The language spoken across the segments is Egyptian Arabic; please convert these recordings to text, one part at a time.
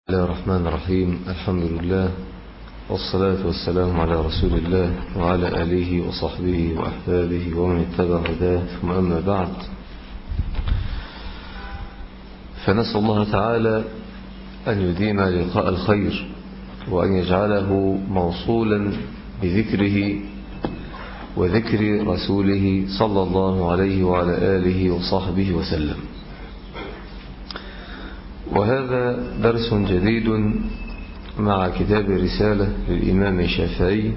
الله الرحمن الرحيم الحمد لله والصلاة والسلام على رسول الله وعلى آله وصحبه وأحبابه ومن اتبع هداه ثم أما بعد فنسأل الله تعالى أن يديم لقاء الخير وأن يجعله موصولا بذكره وذكر رسوله صلى الله عليه وعلى آله وصحبه وسلم وهذا درس جديد مع كتاب رسالة للإمام الشافعي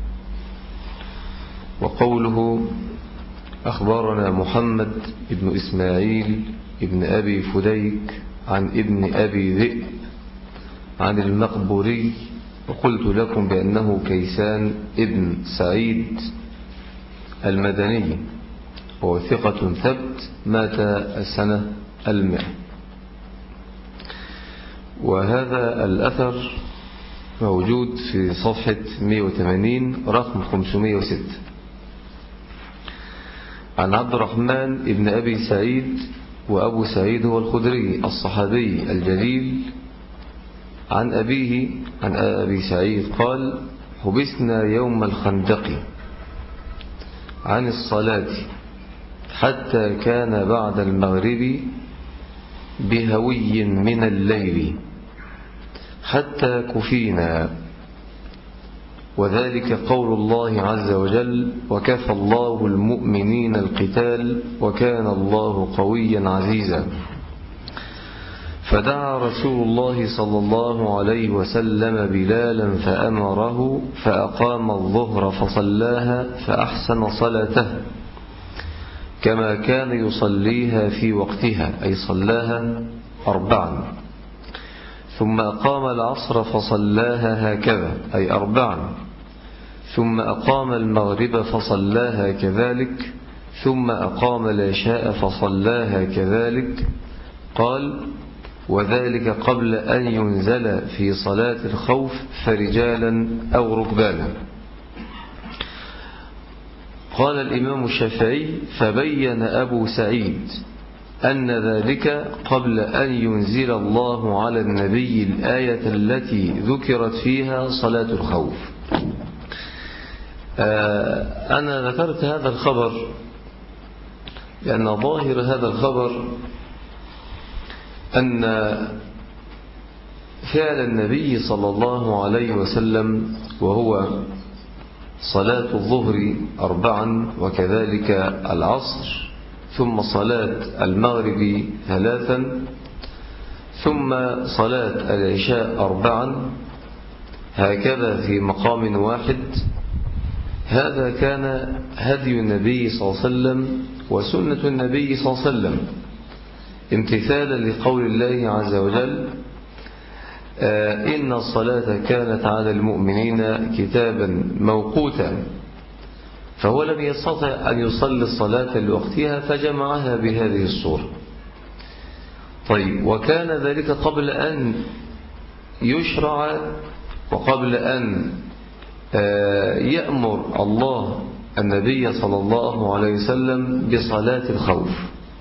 وقوله أخبرنا محمد بن إسماعيل ابن أبي فديك عن ابن أبي ذئب عن المقبوري وقلت لكم بأنه كيسان ابن سعيد المدني وهو ثقة ثبت مات السنة المئة وهذا الأثر موجود في صفحة 180 رقم 506 عن عبد الرحمن ابن أبي سعيد وأبو سعيد هو الخدري الصحابي الجليل عن أبيه عن أبي سعيد قال حبسنا يوم الخندق عن الصلاة حتى كان بعد المغرب بهوي من الليل حتى كفينا وذلك قول الله عز وجل وكفى الله المؤمنين القتال وكان الله قويا عزيزا فدعا رسول الله صلى الله عليه وسلم بلالا فأمره فأقام الظهر فصلاها فأحسن صلاته كما كان يصليها في وقتها أي صلاها أربعا ثم أقام العصر فصلاها هكذا أي أربعا ثم أقام المغرب فصلاها كذلك ثم أقام العشاء فصلاها كذلك قال وذلك قبل أن ينزل في صلاة الخوف فرجالا أو ركبانا قال الإمام الشافعي فبين أبو سعيد أن ذلك قبل أن ينزل الله على النبي الآية التي ذكرت فيها صلاة الخوف أنا ذكرت هذا الخبر لأن ظاهر هذا الخبر أن فعل النبي صلى الله عليه وسلم وهو صلاة الظهر أربعا وكذلك العصر ثم صلاة المغرب ثلاثا ثم صلاة العشاء أربعا هكذا في مقام واحد هذا كان هدي النبي صلى الله عليه وسلم وسنة النبي صلى الله عليه وسلم امتثالا لقول الله عز وجل إن الصلاة كانت على المؤمنين كتابا موقوتا فهو لم يستطع أن يصلي الصلاة لوقتها فجمعها بهذه الصورة طيب وكان ذلك قبل أن يشرع وقبل أن يأمر الله النبي صلى الله عليه وسلم بصلاة الخوف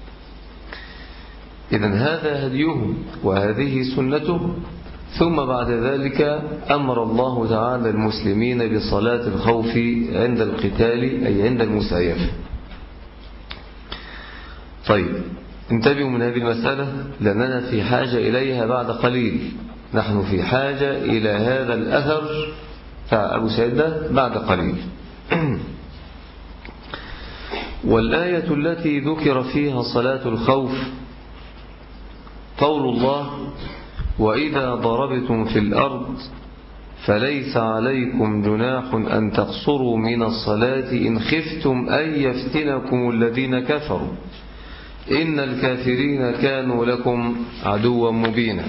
إذن هذا هديه وهذه سنته ثم بعد ذلك أمر الله تعالى المسلمين بصلاة الخوف عند القتال أي عند المسايفة طيب انتبهوا من هذه المسألة لأننا في حاجة إليها بعد قليل نحن في حاجة إلى هذا الأثر بتاع أبو سعيد ده بعد قليل والآية التي ذكر فيها صلاة الخوف قول الله وإذا ضربتم في الأرض فليس عليكم جناح أن تقصروا من الصلاة إن خفتم أن يفتنكم الذين كفروا إن الكافرين كانوا لكم عدوا مبينا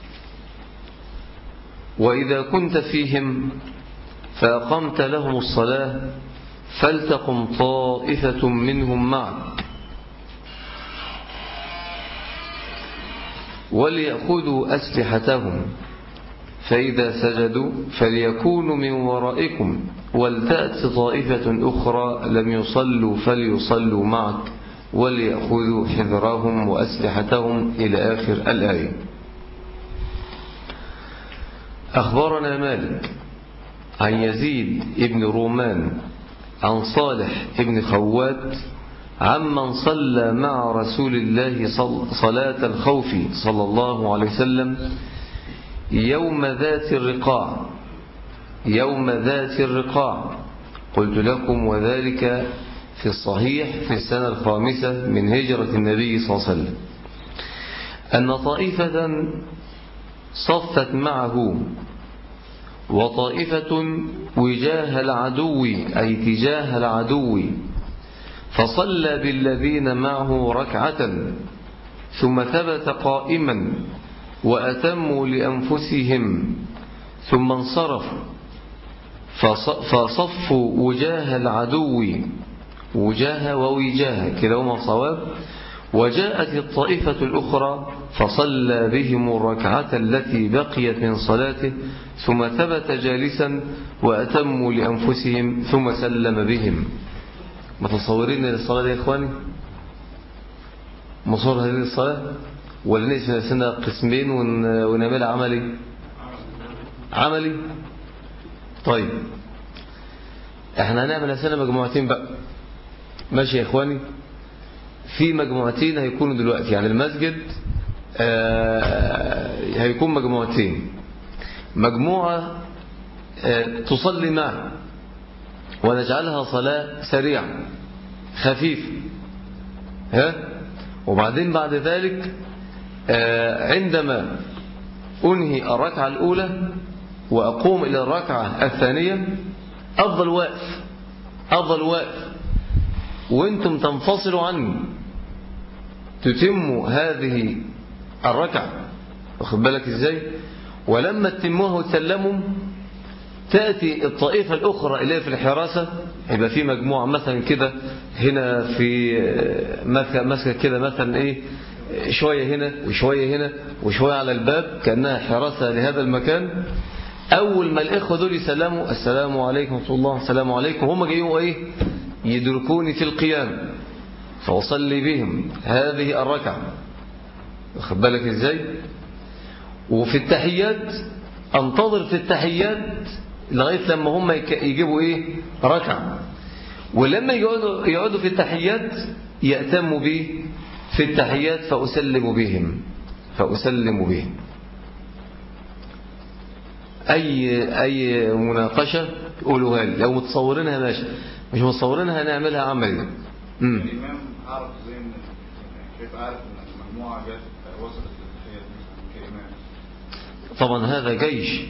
وإذا كنت فيهم فأقمت لهم الصلاة فلتقم طائفة منهم معك وليأخذوا أسلحتهم فإذا سجدوا فليكونوا من ورائكم ولتأت طائفة أخرى لم يصلوا فليصلوا معك وليأخذوا حذرهم وأسلحتهم إلى آخر الآية أخبرنا مالك عن يزيد ابن رومان عن صالح ابن خوات عمن صلى مع رسول الله صلاة الخوف صلى الله عليه وسلم يوم ذات الرقاع يوم ذات الرقاع قلت لكم وذلك في الصحيح في السنة الخامسة من هجرة النبي صلى الله عليه وسلم أن طائفة صفت معه وطائفة وجاه العدو أي تجاه العدو فصلى بالذين معه ركعة ثم ثبت قائما وأتموا لأنفسهم ثم انصرفوا فصفوا وجاه العدو وجاه ووجاه كلاهما صواب وجاءت الطائفة الأخرى فصلى بهم الركعة التي بقيت من صلاته ثم ثبت جالسا وأتموا لأنفسهم ثم سلم بهم متصورين للصلاة دي يا إخواني مصور هذه الصلاة ولا نقسم نفسنا قسمين ونعملها عملي عملي طيب احنا هنعمل نفسنا مجموعتين بقى ماشي يا إخواني في مجموعتين هيكونوا دلوقتي يعني المسجد آه هيكون مجموعتين مجموعة آه تصلي معه ونجعلها صلاة سريعة خفيفة ها وبعدين بعد ذلك آه عندما أنهي الركعة الأولى وأقوم إلى الركعة الثانية أفضل واقف أفضل واقف وانتم تنفصلوا عني تتموا هذه الركعة واخد بالك ازاي ولما تتموها وتسلموا تأتي الطائفة الأخرى اللي في الحراسة يبقى في مجموعة مثلا كده هنا في مسكة كده مثلا ايه شوية هنا وشوية هنا وشوية على الباب كأنها حراسة لهذا المكان أول ما الإخوة دول يسلموا السلام عليكم ورحمة الله السلام عليكم هم جايين ايه يدركوني في القيام فأصلي بهم هذه الركعة واخد بالك ازاي وفي التحيات انتظر في التحيات لغاية لما هم يجيبوا ايه ركعة ولما يقعدوا, يقعدوا في التحيات يأتموا بي في التحيات فأسلم بهم فأسلم بهم أي, أي مناقشة قولوها لي لو متصورينها ماشي مش متصورينها هنعملها عملي امم الإمام عارف زي كيف عارف ان المجموعة جت وصلت للتحيات كإمام طبعا هذا جيش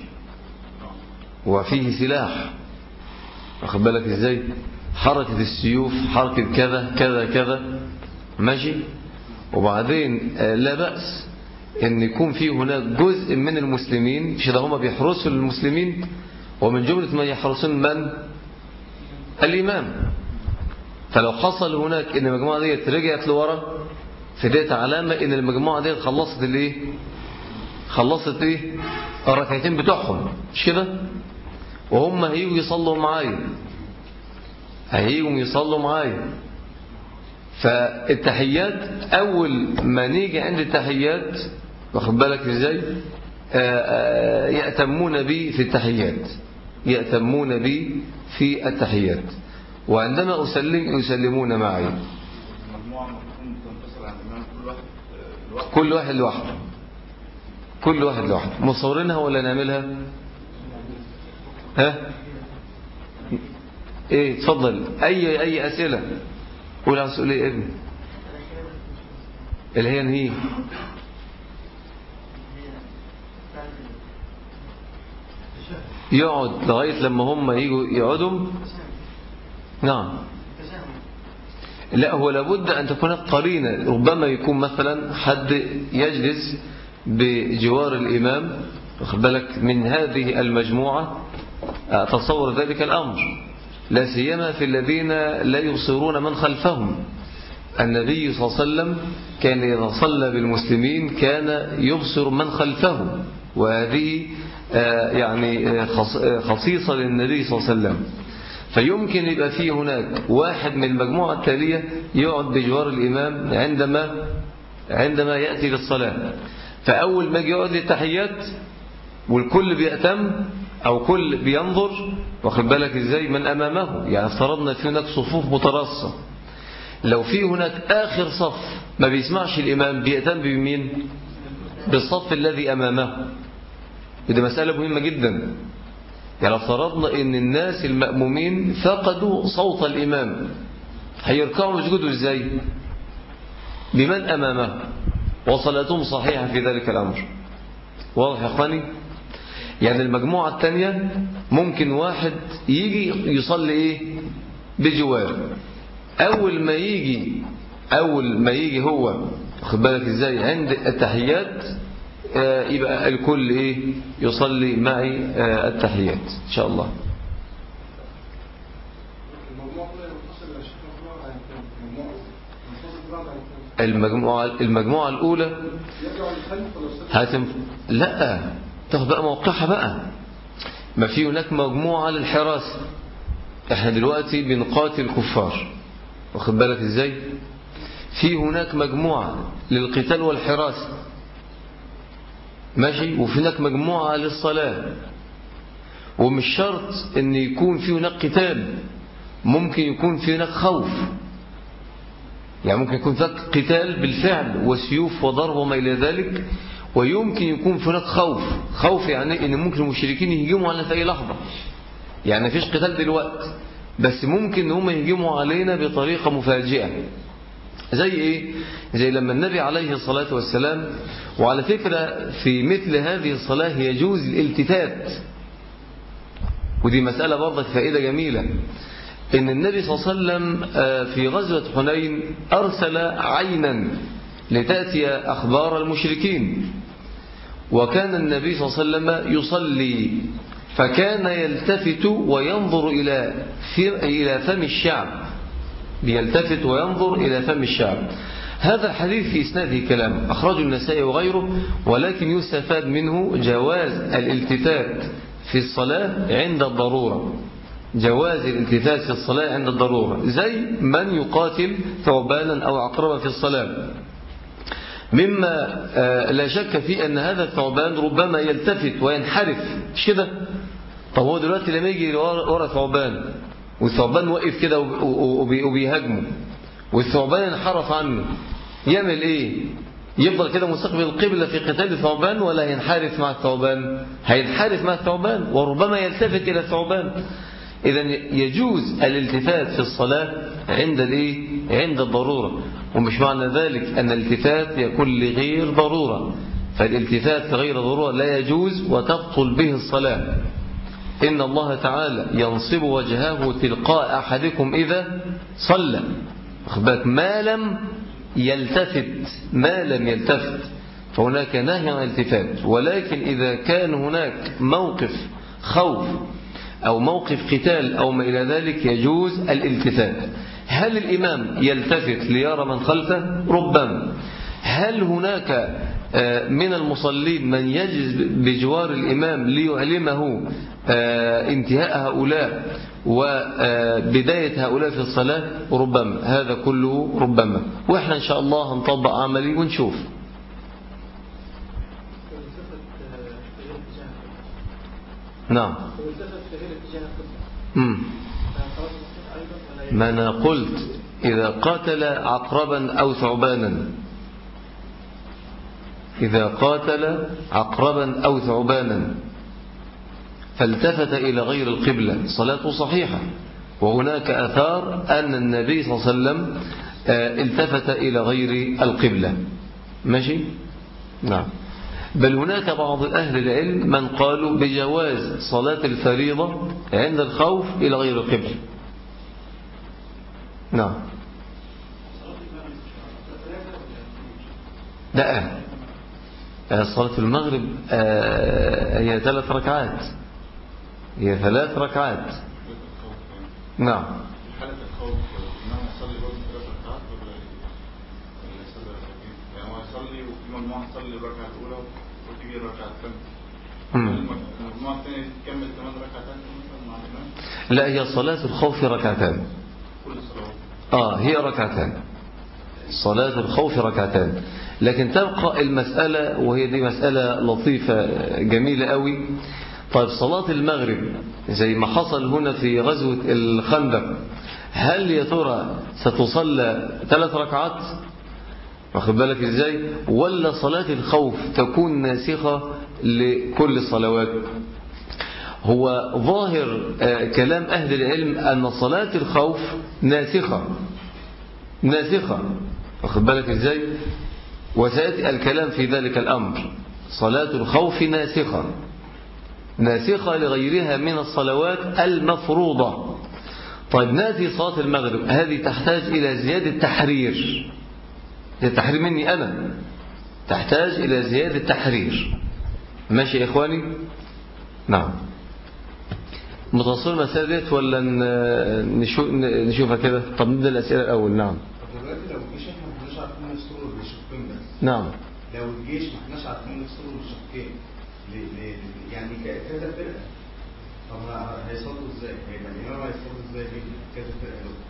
وفيه سلاح واخد بالك ازاي حركة السيوف حركة كذا كذا كذا ماشي وبعدين لا بأس ان يكون في هناك جزء من المسلمين مش ده هم بيحرسوا المسلمين ومن جملة ما يحرسون من الإمام فلو حصل هناك ان المجموعة دي رجعت لورا فديت علامة ان المجموعة دي خلصت الايه خلصت ايه الركعتين بتوعهم مش كده وهم هيجوا يصلوا معايا هيجوا يصلوا معايا فالتحيات اول ما نيجي عند التحيات واخد بالك ازاي يأتمون بي في التحيات يأتمون بي في التحيات وعندما أسلم يسلمون معي المجموعة المفروض تنفصل عن الإمام كل واحد لوحده كل واحد لوحده كل واحد لوحده مصورينها ولا نعملها ها ايه اتفضل اي اي اسئله قول على سؤال ايه ابني اللي هي نهي يقعد لغايه لما هم يجوا يقعدوا نعم لا هو لابد أن تكون قرينة ربما يكون مثلا حد يجلس بجوار الإمام واخد بالك من هذه المجموعة أتصور ذلك الأمر لا سيما في الذين لا يبصرون من خلفهم النبي صلى الله عليه وسلم كان إذا صلى بالمسلمين كان يبصر من خلفه وهذه يعني خصيصة للنبي صلى الله عليه وسلم فيمكن يبقى فيه هناك واحد من المجموعة التالية يقعد بجوار الإمام عندما عندما يأتي للصلاة فأول ما يجي يقعد للتحيات والكل بيأتم أو كل بينظر واخد بالك إزاي من أمامه يعني افترضنا في هناك صفوف مترصة لو في هناك آخر صف ما بيسمعش الإمام بيأتم بمين بالصف الذي أمامه ودي مسألة مهمة جدا يعني افترضنا ان الناس المأمومين فقدوا صوت الإمام هيركعوا ويسجدوا ازاي بمن أمامه وصلاتهم صحيحة في ذلك الأمر واضح يا أخواني يعني المجموعة الثانية ممكن واحد يجي يصلي إيه بجوار أول ما يجي أول ما يجي هو خد بالك إزاي عند التحيات آه يبقى الكل إيه يصلي معي آه التحيات إن شاء الله المجموعة المجموعة الأولى هتم لا تاخد بقى موقعها بقى ما في هناك مجموعة للحراسة احنا دلوقتي بنقاتل الكفار واخد بالك ازاي في هناك مجموعة للقتال والحراسة ماشي وفي هناك مجموعة للصلاة ومش شرط ان يكون في هناك قتال ممكن يكون في هناك خوف يعني ممكن يكون هناك قتال بالفعل وسيوف وضرب وما إلى ذلك ويمكن يكون في هناك خوف خوف يعني ان ممكن المشركين يهجموا علينا في اي لحظة يعني مفيش قتال دلوقتي بس ممكن ان هم يهجموا علينا بطريقة مفاجئة زي ايه زي لما النبي عليه الصلاة والسلام وعلى فكرة في مثل هذه الصلاة يجوز الالتفات ودي مسألة برضك فائدة جميلة ان النبي صلى الله عليه وسلم في غزوة حنين أرسل عينا لتأتي أخبار المشركين وكان النبي صلى الله عليه وسلم يصلي فكان يلتفت وينظر إلى إلى فم الشعب بيلتفت وينظر إلى فم الشعب هذا الحديث في إسناده كلام أخرجه النسائي وغيره ولكن يستفاد منه جواز الالتفات في الصلاة عند الضرورة جواز الالتفات في الصلاة عند الضرورة زي من يقاتل ثعبانا أو عقربا في الصلاة مما لا شك في أن هذا الثعبان ربما يلتفت وينحرف مش كده طب هو دلوقتي لما يجي ورا ثعبان والثعبان وقف كده وبيهاجمه والثعبان انحرف عنه يعمل ايه يفضل كده مستقبل القبلة في قتال الثعبان ولا ينحرف مع الثعبان هينحرف مع الثعبان وربما يلتفت إلى الثعبان إذا يجوز الالتفات في الصلاة عند الايه عند الضرورة ومش معنى ذلك أن الالتفات يكون لغير ضرورة فالالتفات لغير ضرورة لا يجوز وتبطل به الصلاة إن الله تعالى ينصب وجهه تلقاء أحدكم إذا صلى بالك ما لم يلتفت ما لم يلتفت فهناك نهي عن الالتفات ولكن إذا كان هناك موقف خوف أو موقف قتال أو ما إلى ذلك يجوز الالتفات هل الإمام يلتفت ليرى من خلفه ربما هل هناك من المصلين من يجلس بجوار الإمام ليعلمه انتهاء هؤلاء وبداية هؤلاء في الصلاة ربما هذا كله ربما وإحنا إن شاء الله هنطبق عملي ونشوف نعم مم. ما أنا قلت إذا قاتل عقربا أو ثعبانا إذا قاتل عقربا أو ثعبانا فالتفت إلى غير القبلة صلاته صحيحة وهناك أثار أن النبي صلى الله عليه وسلم التفت إلى غير القبلة ماشي نعم بل هناك بعض أهل العلم من قالوا بجواز صلاة الفريضة عند الخوف إلى غير القبلة نعم لا صلاة المغرب هي ثلاث ركعات هي ثلاث ركعات نعم حالة الخوف إنه يصلي برضه ثلاث ركعات ولا ولا يصلي ركعتين؟ يعني هو يصلي وفي مجموعة تصلي الركعة الأولى وتيجي الركعة الثانية. المجموعة الثانية تكمل كمان ركعتين مثلا مع الإمام لا هي صلاة الخوف ركعتان كل الصلوات. آه هي ركعتان صلاة الخوف ركعتان لكن تبقى المسألة وهي دي مسألة لطيفة جميلة قوي طيب صلاة المغرب زي ما حصل هنا في غزوة الخندق هل يا ترى ستصلى ثلاث ركعات واخد بالك ازاي ولا صلاة الخوف تكون ناسخة لكل الصلوات هو ظاهر كلام أهل العلم أن صلاة الخوف ناسخة ناسخة واخد بالك ازاي وسيأتي الكلام في ذلك الأمر صلاة الخوف ناسخة ناسخة لغيرها من الصلوات المفروضة طيب ناتي صلاة المغرب هذه تحتاج إلى زيادة تحرير التحرير مني أنا تحتاج إلى زيادة تحرير ماشي يا إخواني نعم متصل المسألة ديت ولا نشوفها كده طب نبدأ الأسئلة الأول نعم طب دلوقتي لو الجيش احنا ما كناش عارفين نفصله بالشقين بس نعم لو الجيش ما كناش عارفين نفصله بالشقين ل- ل- يعني ك- كذا فرقه طب ه- هيصلوا ازاي؟ هيبقى الامام هيصلوا ازاي بكذا فرقه دول؟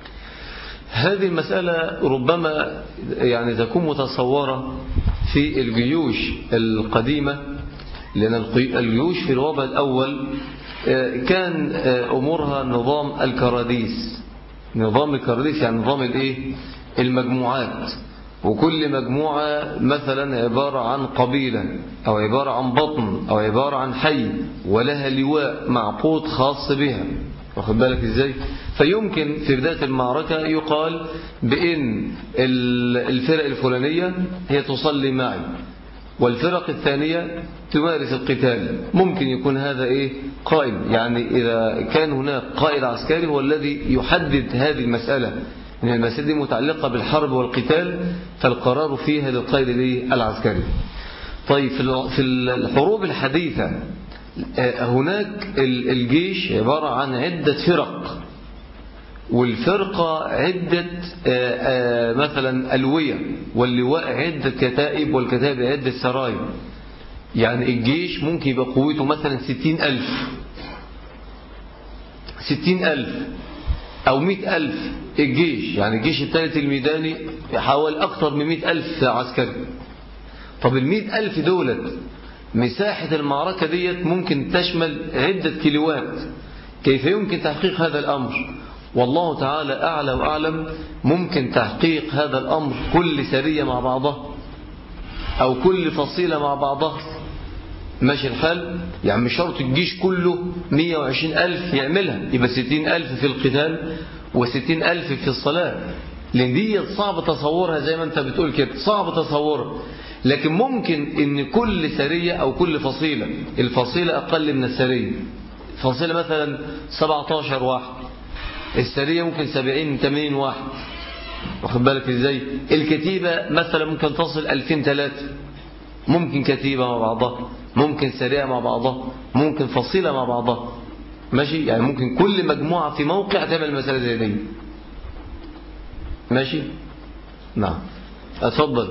هذه المسألة ربما يعني تكون متصورة في الجيوش القديمة لأن القي- الجيوش في الوضع الأول آه، كان آه، أمورها نظام الكراديس نظام الكراديس يعني نظام الإيه؟ المجموعات وكل مجموعة مثلا عبارة عن قبيلة أو عبارة عن بطن أو عبارة عن حي ولها لواء معقود خاص بها واخد بالك ازاي فيمكن في بداية المعركة يقال بأن ال- الفرق الفلانية هي تصلي معي والفرق الثانية تمارس القتال ممكن يكون هذا إيه قائد يعني إذا كان هناك قائد عسكري هو الذي يحدد هذه المسألة إن المسألة دي متعلقة بالحرب والقتال فالقرار فيها للقائد الإيه؟ العسكري طيب في الع- في الحروب الحديثة آه، هناك ال- الجيش عبارة عن عدة فرق والفرقة عدة آه، آه، مثلا ألوية واللواء عدة كتائب والكتائب عدة سرايا يعني الجيش ممكن يبقى قوته مثلا ستين ألف ستين ألف أو مئة ألف الجيش يعني الجيش الثالث الميداني حوالي أكثر من مئة ألف عسكري طب المئة ألف دولت مساحة المعركة ديت ممكن تشمل عدة كيلوات كيف يمكن تحقيق هذا الأمر والله تعالى أعلى وأعلم ممكن تحقيق هذا الأمر كل سرية مع بعضها أو كل فصيلة مع بعضها ماشي الحال يعني مش شرط الجيش كله 120 ألف يعملها يبقى 60 ألف في القتال و60 ألف في الصلاة لأن دي صعب تصورها زي ما أنت بتقول كده صعب تصورها لكن ممكن ان كل سرية أو كل فصيلة الفصيلة أقل من السرية فصيلة مثلا 17 واحد السرية ممكن 70 80 واحد واخد بالك ازاي الكتيبة مثلا ممكن تصل 2000 3 ممكن كتيبة مع بعضها ممكن سرية مع بعضها ممكن فصيلة مع بعضها ماشي يعني ممكن كل مجموعة في موقع تعمل مسألة زي دي ماشي نعم اتفضل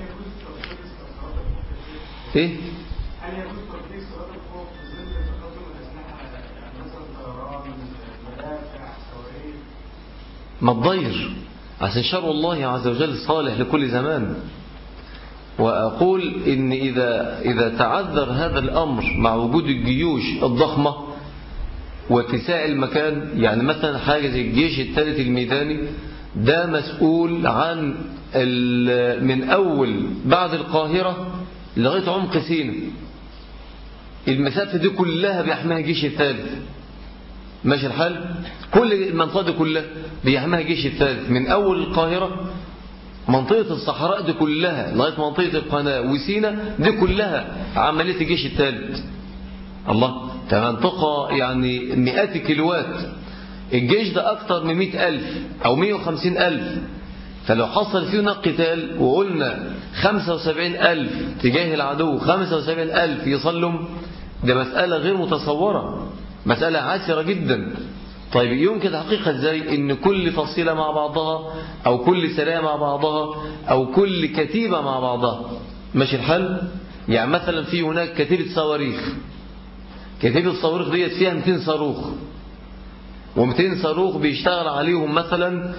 ايه هل يجوز تطبيق صلاة الخوف في ظل تقدم الأسلحة يعني مثلا طيران مدافع صواريخ ما تضير عشان شرع الله عز وجل صالح لكل زمان وأقول إن إذا, إذا تعذر هذا الأمر مع وجود الجيوش الضخمة واتساع المكان يعني مثلا حاجة زي الجيش الثالث الميداني ده مسؤول عن ال- من أول بعد القاهرة لغاية عمق سينا المسافة دي كلها بيحميها الجيش الثالث ماشي الحال كل المنطقة دي كلها بيحميها الجيش الثالث من أول القاهرة منطقة الصحراء دي كلها لغاية منطقة القناة وسينا دي كلها عملية الجيش الثالث الله ده منطقة يعني مئات الكيلوات الجيش ده أكتر من مئة ألف أو مئة وخمسين ألف فلو حصل فيه هناك قتال وقلنا خمسة وسبعين ألف تجاه العدو خمسة وسبعين ألف يصلوا ده مسألة غير متصورة مسألة عاسرة جدا طيب يمكن تحقيقها ازاي ان كل فصيلة مع بعضها او كل سرية مع بعضها او كل كتيبة مع بعضها ماشي الحل يعني مثلا في هناك كتيبة صواريخ كتيبة الصواريخ ديت فيها 200 صاروخ و200 صاروخ بيشتغل عليهم مثلا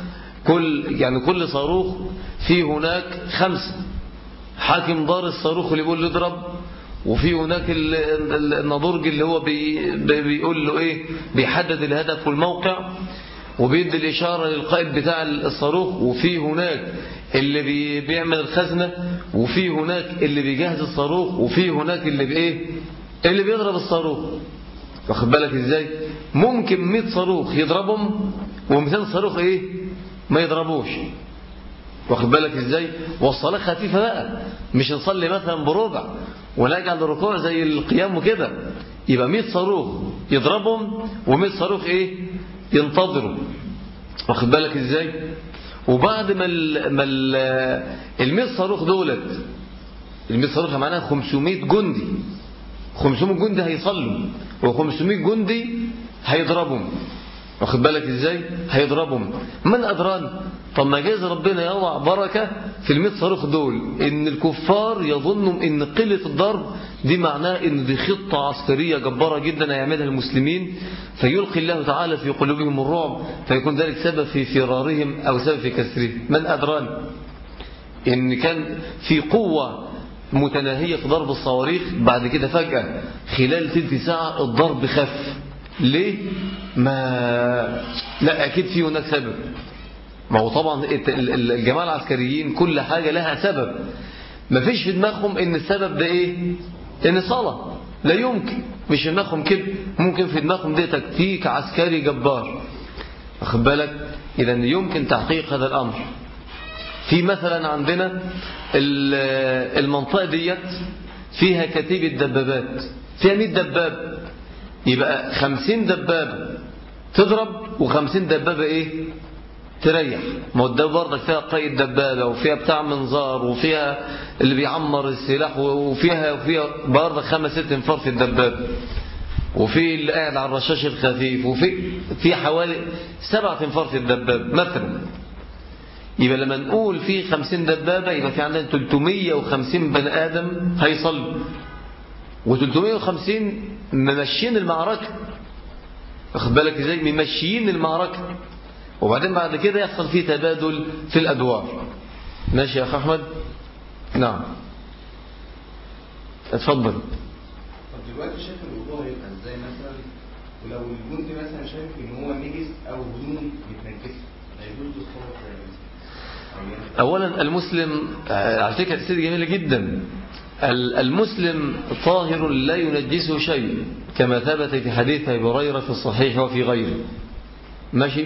كل يعني كل صاروخ في هناك خمسة حاكم دار الصاروخ اللي بيقول له اضرب وفي هناك ال- ال- النضرج اللي هو بي بي- بيقول له ايه بيحدد الهدف والموقع وبيدي الإشارة للقائد بتاع الصاروخ وفي هناك اللي بي بيعمل الخزنة وفي هناك اللي بيجهز الصاروخ وفي هناك اللي بإيه اللي بيضرب الصاروخ واخد بالك ازاي ممكن 100 صاروخ يضربهم و200 صاروخ ايه ما يضربوش واخد بالك ازاي والصلاة خفيفة بقى مش نصلي مثلا بربع ونجعل الركوع زي القيام وكده يبقى 100 صاروخ يضربهم و100 صاروخ ايه ينتظروا واخد بالك ازاي وبعد ما ال ما ال 100 صاروخ دولت ال 100 صاروخ معناها 500 جندي 500 جندي هيصلوا و500 جندي هيضربهم واخد بالك ازاي هيضربهم من ادران طب ما جايز ربنا يضع بركه في المئة صاروخ دول ان الكفار يظنوا ان قله الضرب دي معناه ان دي خطه عسكريه جباره جدا هيعملها المسلمين فيلقي الله تعالى في قلوبهم الرعب فيكون ذلك سبب في فرارهم او سبب في كسرهم من ادران ان كان في قوه متناهيه في ضرب الصواريخ بعد كده فجاه خلال تلت ساعه الضرب خف ليه ما لا اكيد في هناك سبب ما هو طبعا الجماعه العسكريين كل حاجه لها سبب ما فيش في دماغهم ان السبب ده ايه ان صلاه لا يمكن مش في دماغهم كده ممكن في دماغهم ده تكتيك عسكري جبار واخد بالك اذا يمكن تحقيق هذا الامر في مثلا عندنا المنطقه ديت فيها كتيبه دبابات فيها 100 دباب يبقى خمسين دبابة تضرب وخمسين دبابة ايه تريح ما هو الدبابة برضك فيها قيد دبابة وفيها بتاع منظار وفيها اللي بيعمر السلاح وفيها وفيها برضك خمس ست انفار في الدبابة وفي اللي قاعد على الرشاش الخفيف وفي في حوالي سبعة انفار في الدبابة مثلا يبقى لما نقول في خمسين دبابة يبقى في عندنا 350 بني آدم هيصلوا و350 ممشيين المعركة واخد بالك ازاي ممشيين المعركة وبعدين بعد كده يحصل فيه تبادل في الأدوار ماشي يا أخ أحمد نعم اتفضل طب دلوقتي شايف الوضوء هيبقى ازاي مثلا ولو الجندي مثلا شايف ان هو نجس او هدومه متنجسه هيجوز له الصلاه ازاي مثلا؟ أو يعني أولا المسلم على فكرة سيدة جميلة جدا المسلم طاهر لا ينجسه شيء كما ثبت في حديث أبي هريرة في الصحيح وفي غيره ماشي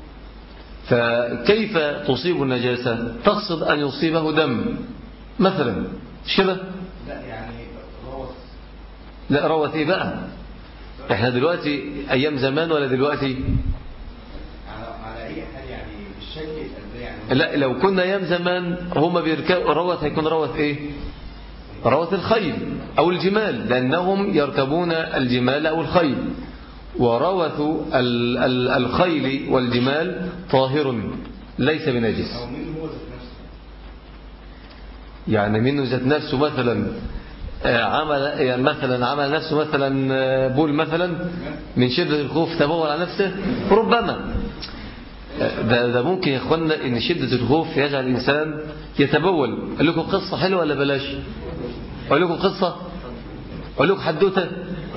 فكيف تصيب النجاسة تقصد أن يصيبه دم مثلا مش كده لا يعني روث لا روت ايه بقى احنا دلوقتي ايام زمان ولا دلوقتي على على اي حال يعني الشكل يبقى ازاي يعني لا لو كنا ايام زمان هما بيركبوا روت هيكون روت ايه روت الخيل او الجمال لانهم يركبون الجمال او الخيل وروث ال- ال- الخيل والجمال طاهر ليس بنجس او مين هو ذات نفسه يعني منه ذات نفسه مثلا آه، عمل يعني مثلا عمل نفسه مثلا آه، بول مثلا من شدة الخوف تبول على نفسه ربما آه، ده, ده ممكن يا اخوانا ان شدة الخوف يجعل الانسان يتبول اقول لكم قصة حلوة ولا بلاش اقول لكم قصة اقول لكم حدوتة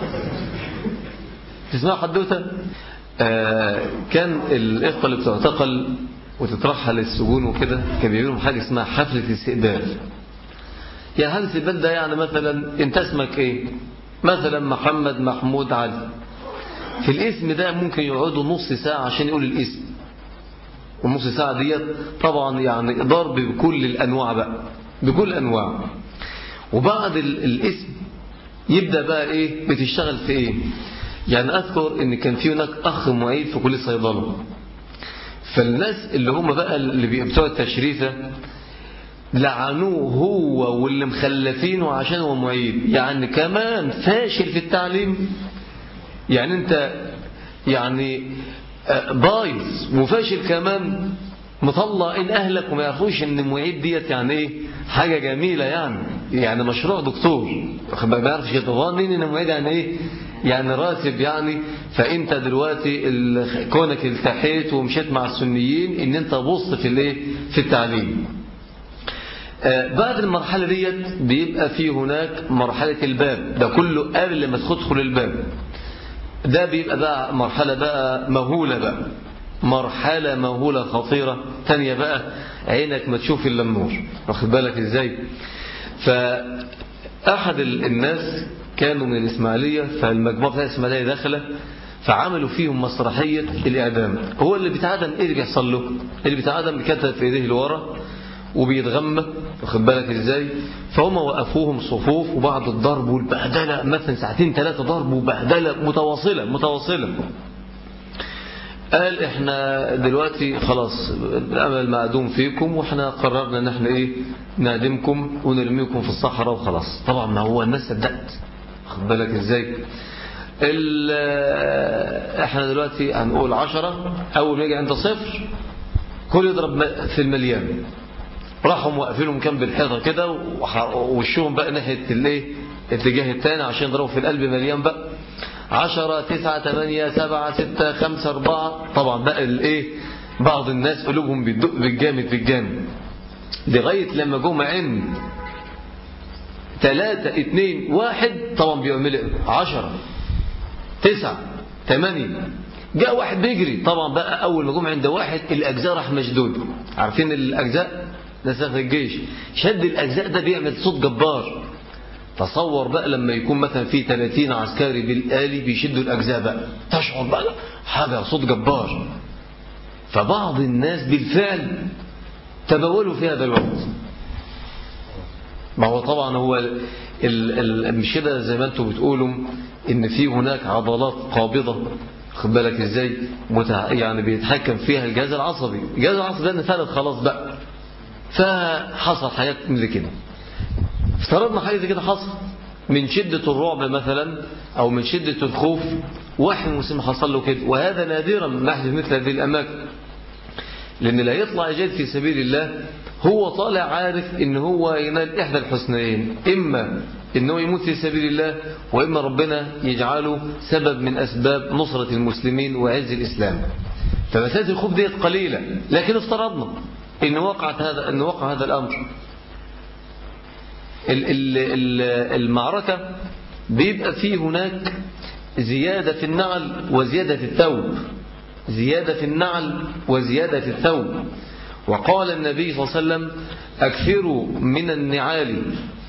تسمعوا حدوتة آه، كان الاخوة اللي بتعتقل وتترحل السجون وكده كان بيعملوا حاجة اسمها حفلة استقبال يا هل استقبال ده يعني مثلا انت اسمك ايه مثلا محمد محمود علي في الاسم ده ممكن يقعدوا نص ساعة عشان يقول الاسم والنص ساعة ديت طبعا يعني ضرب بكل الأنواع بقى بكل الأنواع وبعد ال- الاسم يبدأ بقى ايه بتشتغل في ايه يعني أذكر ان كان في هناك أخ معيد في كلية صيدلة فالناس اللي هم بقى اللي بي- بتوع التشريفة لعنوه هو واللي مخلفينه عشان هو معيد يعني كمان فاشل في التعليم يعني انت يعني آه، بايظ وفاشل كمان مطلع ان اهلك وما يعرفوش ان معيد ديت يعني ايه حاجه جميله يعني يعني مشروع دكتور واخد بالك؟ ما يعرفش يتظنن ان معيد يعني ايه يعني راتب يعني فانت دلوقتي ال- كونك التحيت ومشيت مع السنيين ان انت بص في الايه في التعليم آه، بعد المرحلة ديت بيبقى في هناك مرحلة الباب ده كله قبل ما تدخل الباب ده بيبقى بقى مرحلة بقى مهولة بقى مرحلة مهولة خطيرة تانية بقى عينك ما تشوف إلا النور واخد بالك إزاي فأحد ال- الناس كانوا من الإسماعيلية فالمجموعة بتاع الإسماعيلية داخلة فعملوا فيهم مسرحية الإعدام هو اللي بيتعدم إيه اللي بيحصل له اللي بيتعدم بيكتب في إيديه لورا وبيتغمى واخد بالك ازاي فهم وقفوهم صفوف وبعد الضرب والبهدله مثلا ساعتين ثلاثه ضرب وبهدله متواصله متواصله قال احنا دلوقتي خلاص الامل معدوم فيكم واحنا قررنا ان احنا ايه نعدمكم ونرميكم في الصحراء وخلاص طبعا ما هو الناس صدقت واخد بالك ازاي ال- احنا دلوقتي هنقول عشرة اول ما يجي عند صفر كل يضرب في المليان راحوا موقفينهم كان بالحيطه كده وح- ووشهم بقى ناحيه الايه الاتجاه الثاني عشان يضربوا في القلب مليان بقى عشرة تسعة ثمانية سبعة ستة خمسة أربعة طبعا بقى الايه بعض الناس قلوبهم بتدق بالجامد بالجامد لغاية لما جم عند ثلاثة اتنين واحد طبعا بيعمل عشرة تسعة ثمانية جاء واحد بيجري طبعا بقى أول ما جم عند واحد الأجزاء راح مشدود عارفين الأجزاء ناس في الجيش شد الأجزاء ده بيعمل صوت جبار تصور بقى لما يكون مثلا في 30 عسكري بالآلي بيشدوا الأجزاء بقى تشعر بقى حاجة صوت جبار فبعض الناس بالفعل تبولوا في هذا الوقت ما هو طبعا هو ال ال مش كده زي ما انتم بتقولوا ان في هناك عضلات قابضة خد بالك ازاي متع... يعني بيتحكم فيها الجهاز العصبي الجهاز العصبي ده انفلت خلاص بقى فحصل حاجات من كده افترضنا حاجة زي كده حصل من شدة الرعب مثلا أو من شدة الخوف واحد مسلم حصل له كده وهذا نادرا من نحن مثل هذه الأماكن لأن لا يطلع يجاهد في سبيل الله هو طالع عارف إن هو ينال إحدى الحسنيين إما إنه يموت في سبيل الله وإما ربنا يجعله سبب من أسباب نصرة المسلمين وعز الإسلام فمسألة الخوف ديت قليلة لكن افترضنا إن وقعت هذا إن وقع هذا الأمر المعركة بيبقى فيه هناك زيادة في النعل وزيادة في الثوب زيادة في النعل وزيادة في الثوب وقال النبي صلى الله عليه وسلم أكثروا من النعال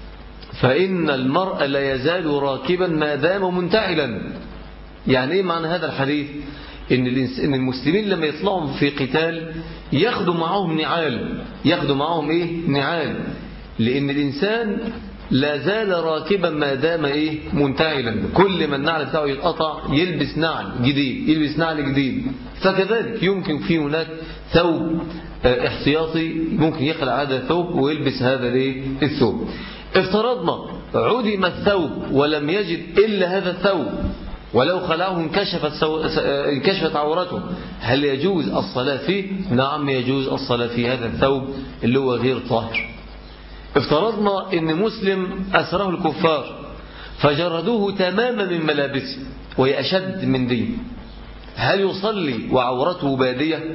فإن المرء لا يزال راكبا ما دام منتعلا يعني إيه معنى هذا الحديث إن, إن المسلمين لما يطلعوا في قتال ياخدوا معهم نعال ياخدوا معهم إيه نعال لأن الإنسان لا زال راكبا ما دام إيه منتعلا كل ما النعل بتاعه يتقطع يلبس نعل جديد يلبس نعل جديد فكذلك يمكن في هناك ثوب احتياطي ممكن يخلع هذا الثوب ويلبس هذا الايه الثوب افترضنا عدم الثوب ولم يجد إلا هذا الثوب ولو خلعه انكشفت, سو... انكشفت عورته هل يجوز الصلاة فيه؟ نعم يجوز الصلاة في هذا الثوب اللي هو غير طاهر افترضنا ان مسلم أسره الكفار فجردوه تماما من ملابسه وهي أشد من دين هل يصلي وعورته بادية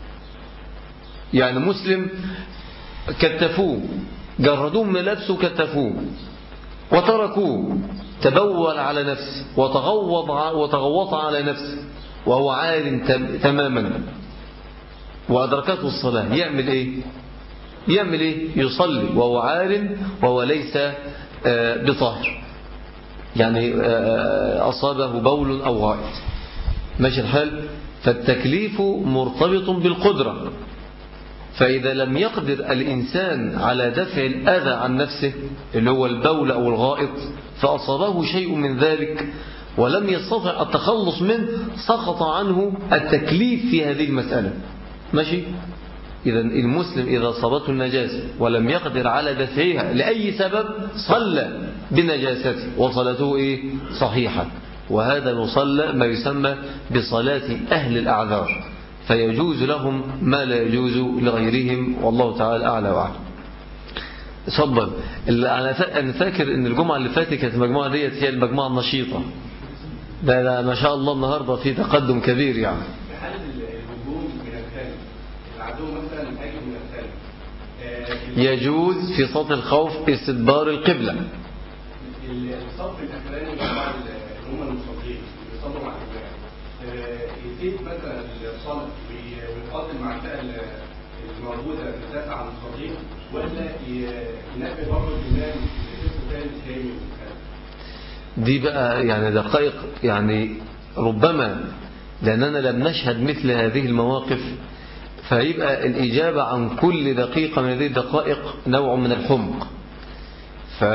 يعني مسلم كتفوه جردوه من ملابسه وكتفوه وتركوه تبول على نفسه وتغوض وتغوط على نفسه وهو عار تماما وأدركته الصلاة يعمل إيه يعمل إيه يصلي وهو عار وهو ليس بطاهر يعني أصابه بول أو غائط ماشي الحال فالتكليف مرتبط بالقدرة فإذا لم يقدر الإنسان على دفع الأذى عن نفسه اللي هو البول أو الغائط فأصابه شيء من ذلك ولم يستطع التخلص منه سقط عنه التكليف في هذه المسألة ماشي إذا المسلم إذا صابته النجاسة ولم يقدر على دفعها لأي سبب صلى بنجاسته وصلاته إيه؟ صحيحة وهذا يصلى ما يسمى بصلاة أهل الأعذار فيجوز لهم ما لا يجوز لغيرهم والله تعالى أعلى وأعلم اتفضل انا فاكر ان الجمعه اللي فاتت كانت المجموعه ديت هي المجموعه النشيطه ده, ده ما شاء الله النهاردة في تقدم كبير يعني في حالة الهجوم من الخارج العدو مثلا هاجم من الخارج آه، يجوز في صوت الخوف استدبار القبلة الصف الاخراني بتاع اللي هم المصلين بيصلوا مع الامام آه، يزيد مثلا الصلاه وي- ويقاتل مع الفئه ال- الموجوده تدافع عن المصلين ولا ي- ينبه برضه الامام لقسم ثاني تاني وهكذا؟ دي بقى يعني دقائق يعني ربما لأننا لم نشهد مثل هذه المواقف فيبقى الإجابة عن كل دقيقة من هذه الدقائق نوع من الحمق ف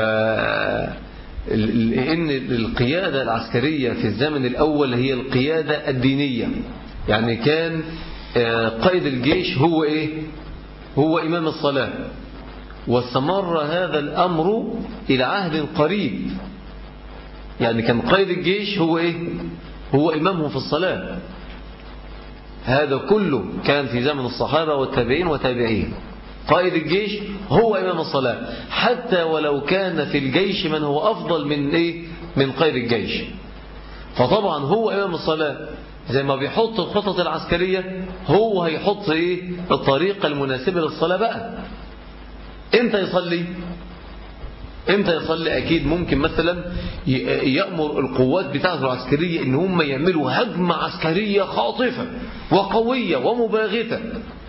لأن القيادة العسكرية في الزمن الأول هي القيادة الدينية يعني كان آه، قائد الجيش هو إيه هو إمام الصلاة واستمر هذا الأمر إلى عهد قريب يعني كان قائد الجيش هو إيه هو إمامهم في الصلاة هذا كله كان في زمن الصحابة والتابعين وتابعين قائد الجيش هو إمام الصلاة حتى ولو كان في الجيش من هو أفضل من إيه من قائد الجيش فطبعا هو إمام الصلاة زي ما بيحط الخطط العسكرية هو هيحط إيه الطريقة المناسبة للصلاة بقى امتى يصلي امتى يصلي اكيد ممكن مثلا ي- يأمر القوات بتاعته العسكرية ان هم يعملوا هجمة عسكرية خاطفة وقوية ومباغتة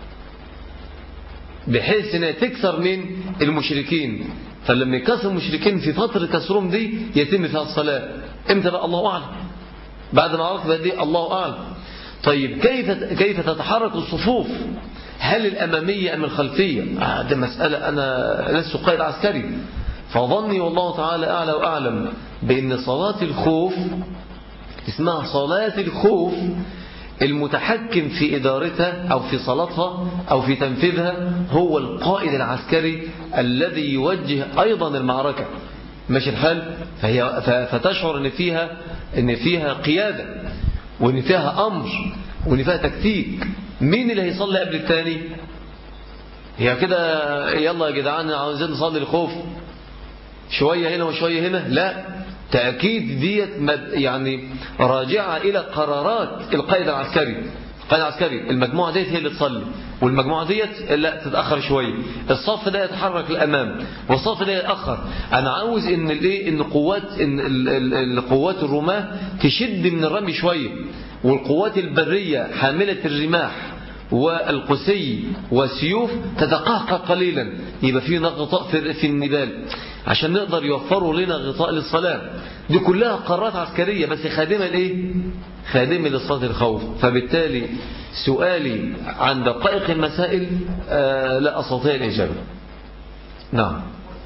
بحيث انها تكسر من المشركين فلما يكسر المشركين في فترة كسرهم دي يتم فيها الصلاة امتى بقى الله اعلم بعد ما عرفت دي الله اعلم طيب كيف كيف تتحرك الصفوف هل الاماميه ام الخلفيه آه ده مساله انا لست قائد عسكري فظني والله تعالى اعلى واعلم بان صلاه الخوف اسمها صلاه الخوف المتحكم في إدارتها أو في صلاتها أو في تنفيذها هو القائد العسكري الذي يوجه أيضا المعركة ماشي الحال فهي ف- فتشعر ان فيها ان فيها قيادة وان فيها امر وان فيها تكتيك مين اللي هيصلي قبل الثاني هي كده يلا يا جدعان عاوزين نصلي الخوف شوية هنا وشوية هنا لا تأكيد ديت مد- يعني راجعة إلى قرارات القائد العسكري القائد العسكري المجموعة ديت هي اللي تصلي والمجموعة ديت لا تتأخر شوية الصف ده يتحرك للأمام والصف ده يتأخر أنا عاوز إن الإيه إن قوات إن ال- ال- القوات الرماة تشد من الرمي شوية والقوات البرية حاملة الرماح والقسي والسيوف تتقهقر قليلا يبقى في غطاء في في النبال عشان نقدر يوفروا لنا غطاء للصلاة دي كلها قرارات عسكرية بس خادمة لإيه؟ خادمة لصلاة الخوف فبالتالي سؤالي عن دقائق المسائل آه لا أستطيع الإجابة نعم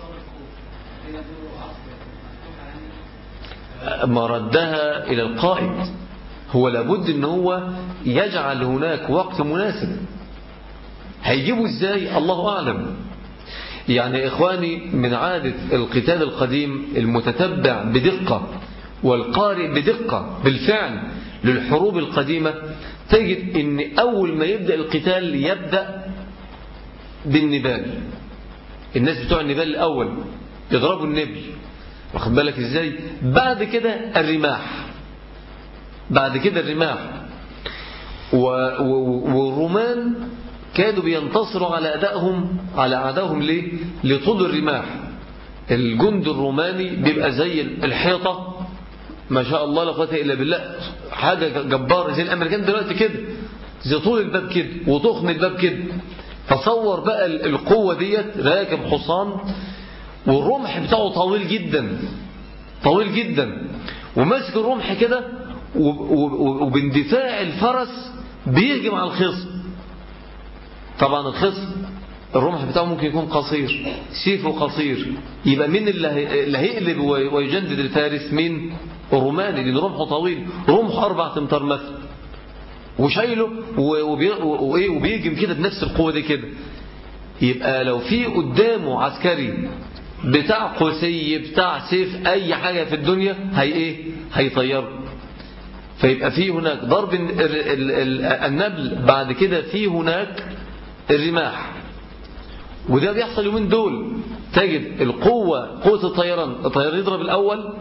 مردها إلى القائد هو لابد ان هو يجعل هناك وقت مناسب هيجيبه ازاي الله اعلم يعني اخواني من عادة القتال القديم المتتبع بدقة والقارئ بدقة بالفعل للحروب القديمة تجد ان اول ما يبدأ القتال يبدأ بالنبال الناس بتوع النبال الاول يضربوا النبل واخد بالك ازاي بعد كده الرماح بعد كده الرماح و- و- والرومان كانوا بينتصروا على أدائهم على أعدائهم ليه؟ لطول الرماح الجند الروماني بيبقى زي الحيطة ما شاء الله لا قوه إلا بالله حاجة جبارة زي الأمريكان دلوقتي كده زي طول الباب كده وتخن الباب كده تصور بقى ال- القوة ديت راكب حصان والرمح بتاعه طويل جدا طويل جدا وماسك الرمح كده وب- وب- وباندفاع الفرس بيهجم على الخصم طبعا الخصم الرمح بتاعه ممكن يكون قصير سيفه قصير يبقى مين اللي هي- اللي هيقلب وي- ويجندد الفارس مين الروماني لان رمحه طويل رمح اربع امتار مثلا وشايله و- وبي- و- وإيه وبيهجم كده بنفس القوه دي كده يبقى لو في قدامه عسكري بتاع قوسي بتاع سيف اي حاجه في الدنيا هي ايه هيطيره فيبقى في هناك ضرب ال- ال- ال- النبل بعد كده في هناك الرماح وده بيحصل يومين دول تجد القوة قوة الطيران الطيران يضرب الأول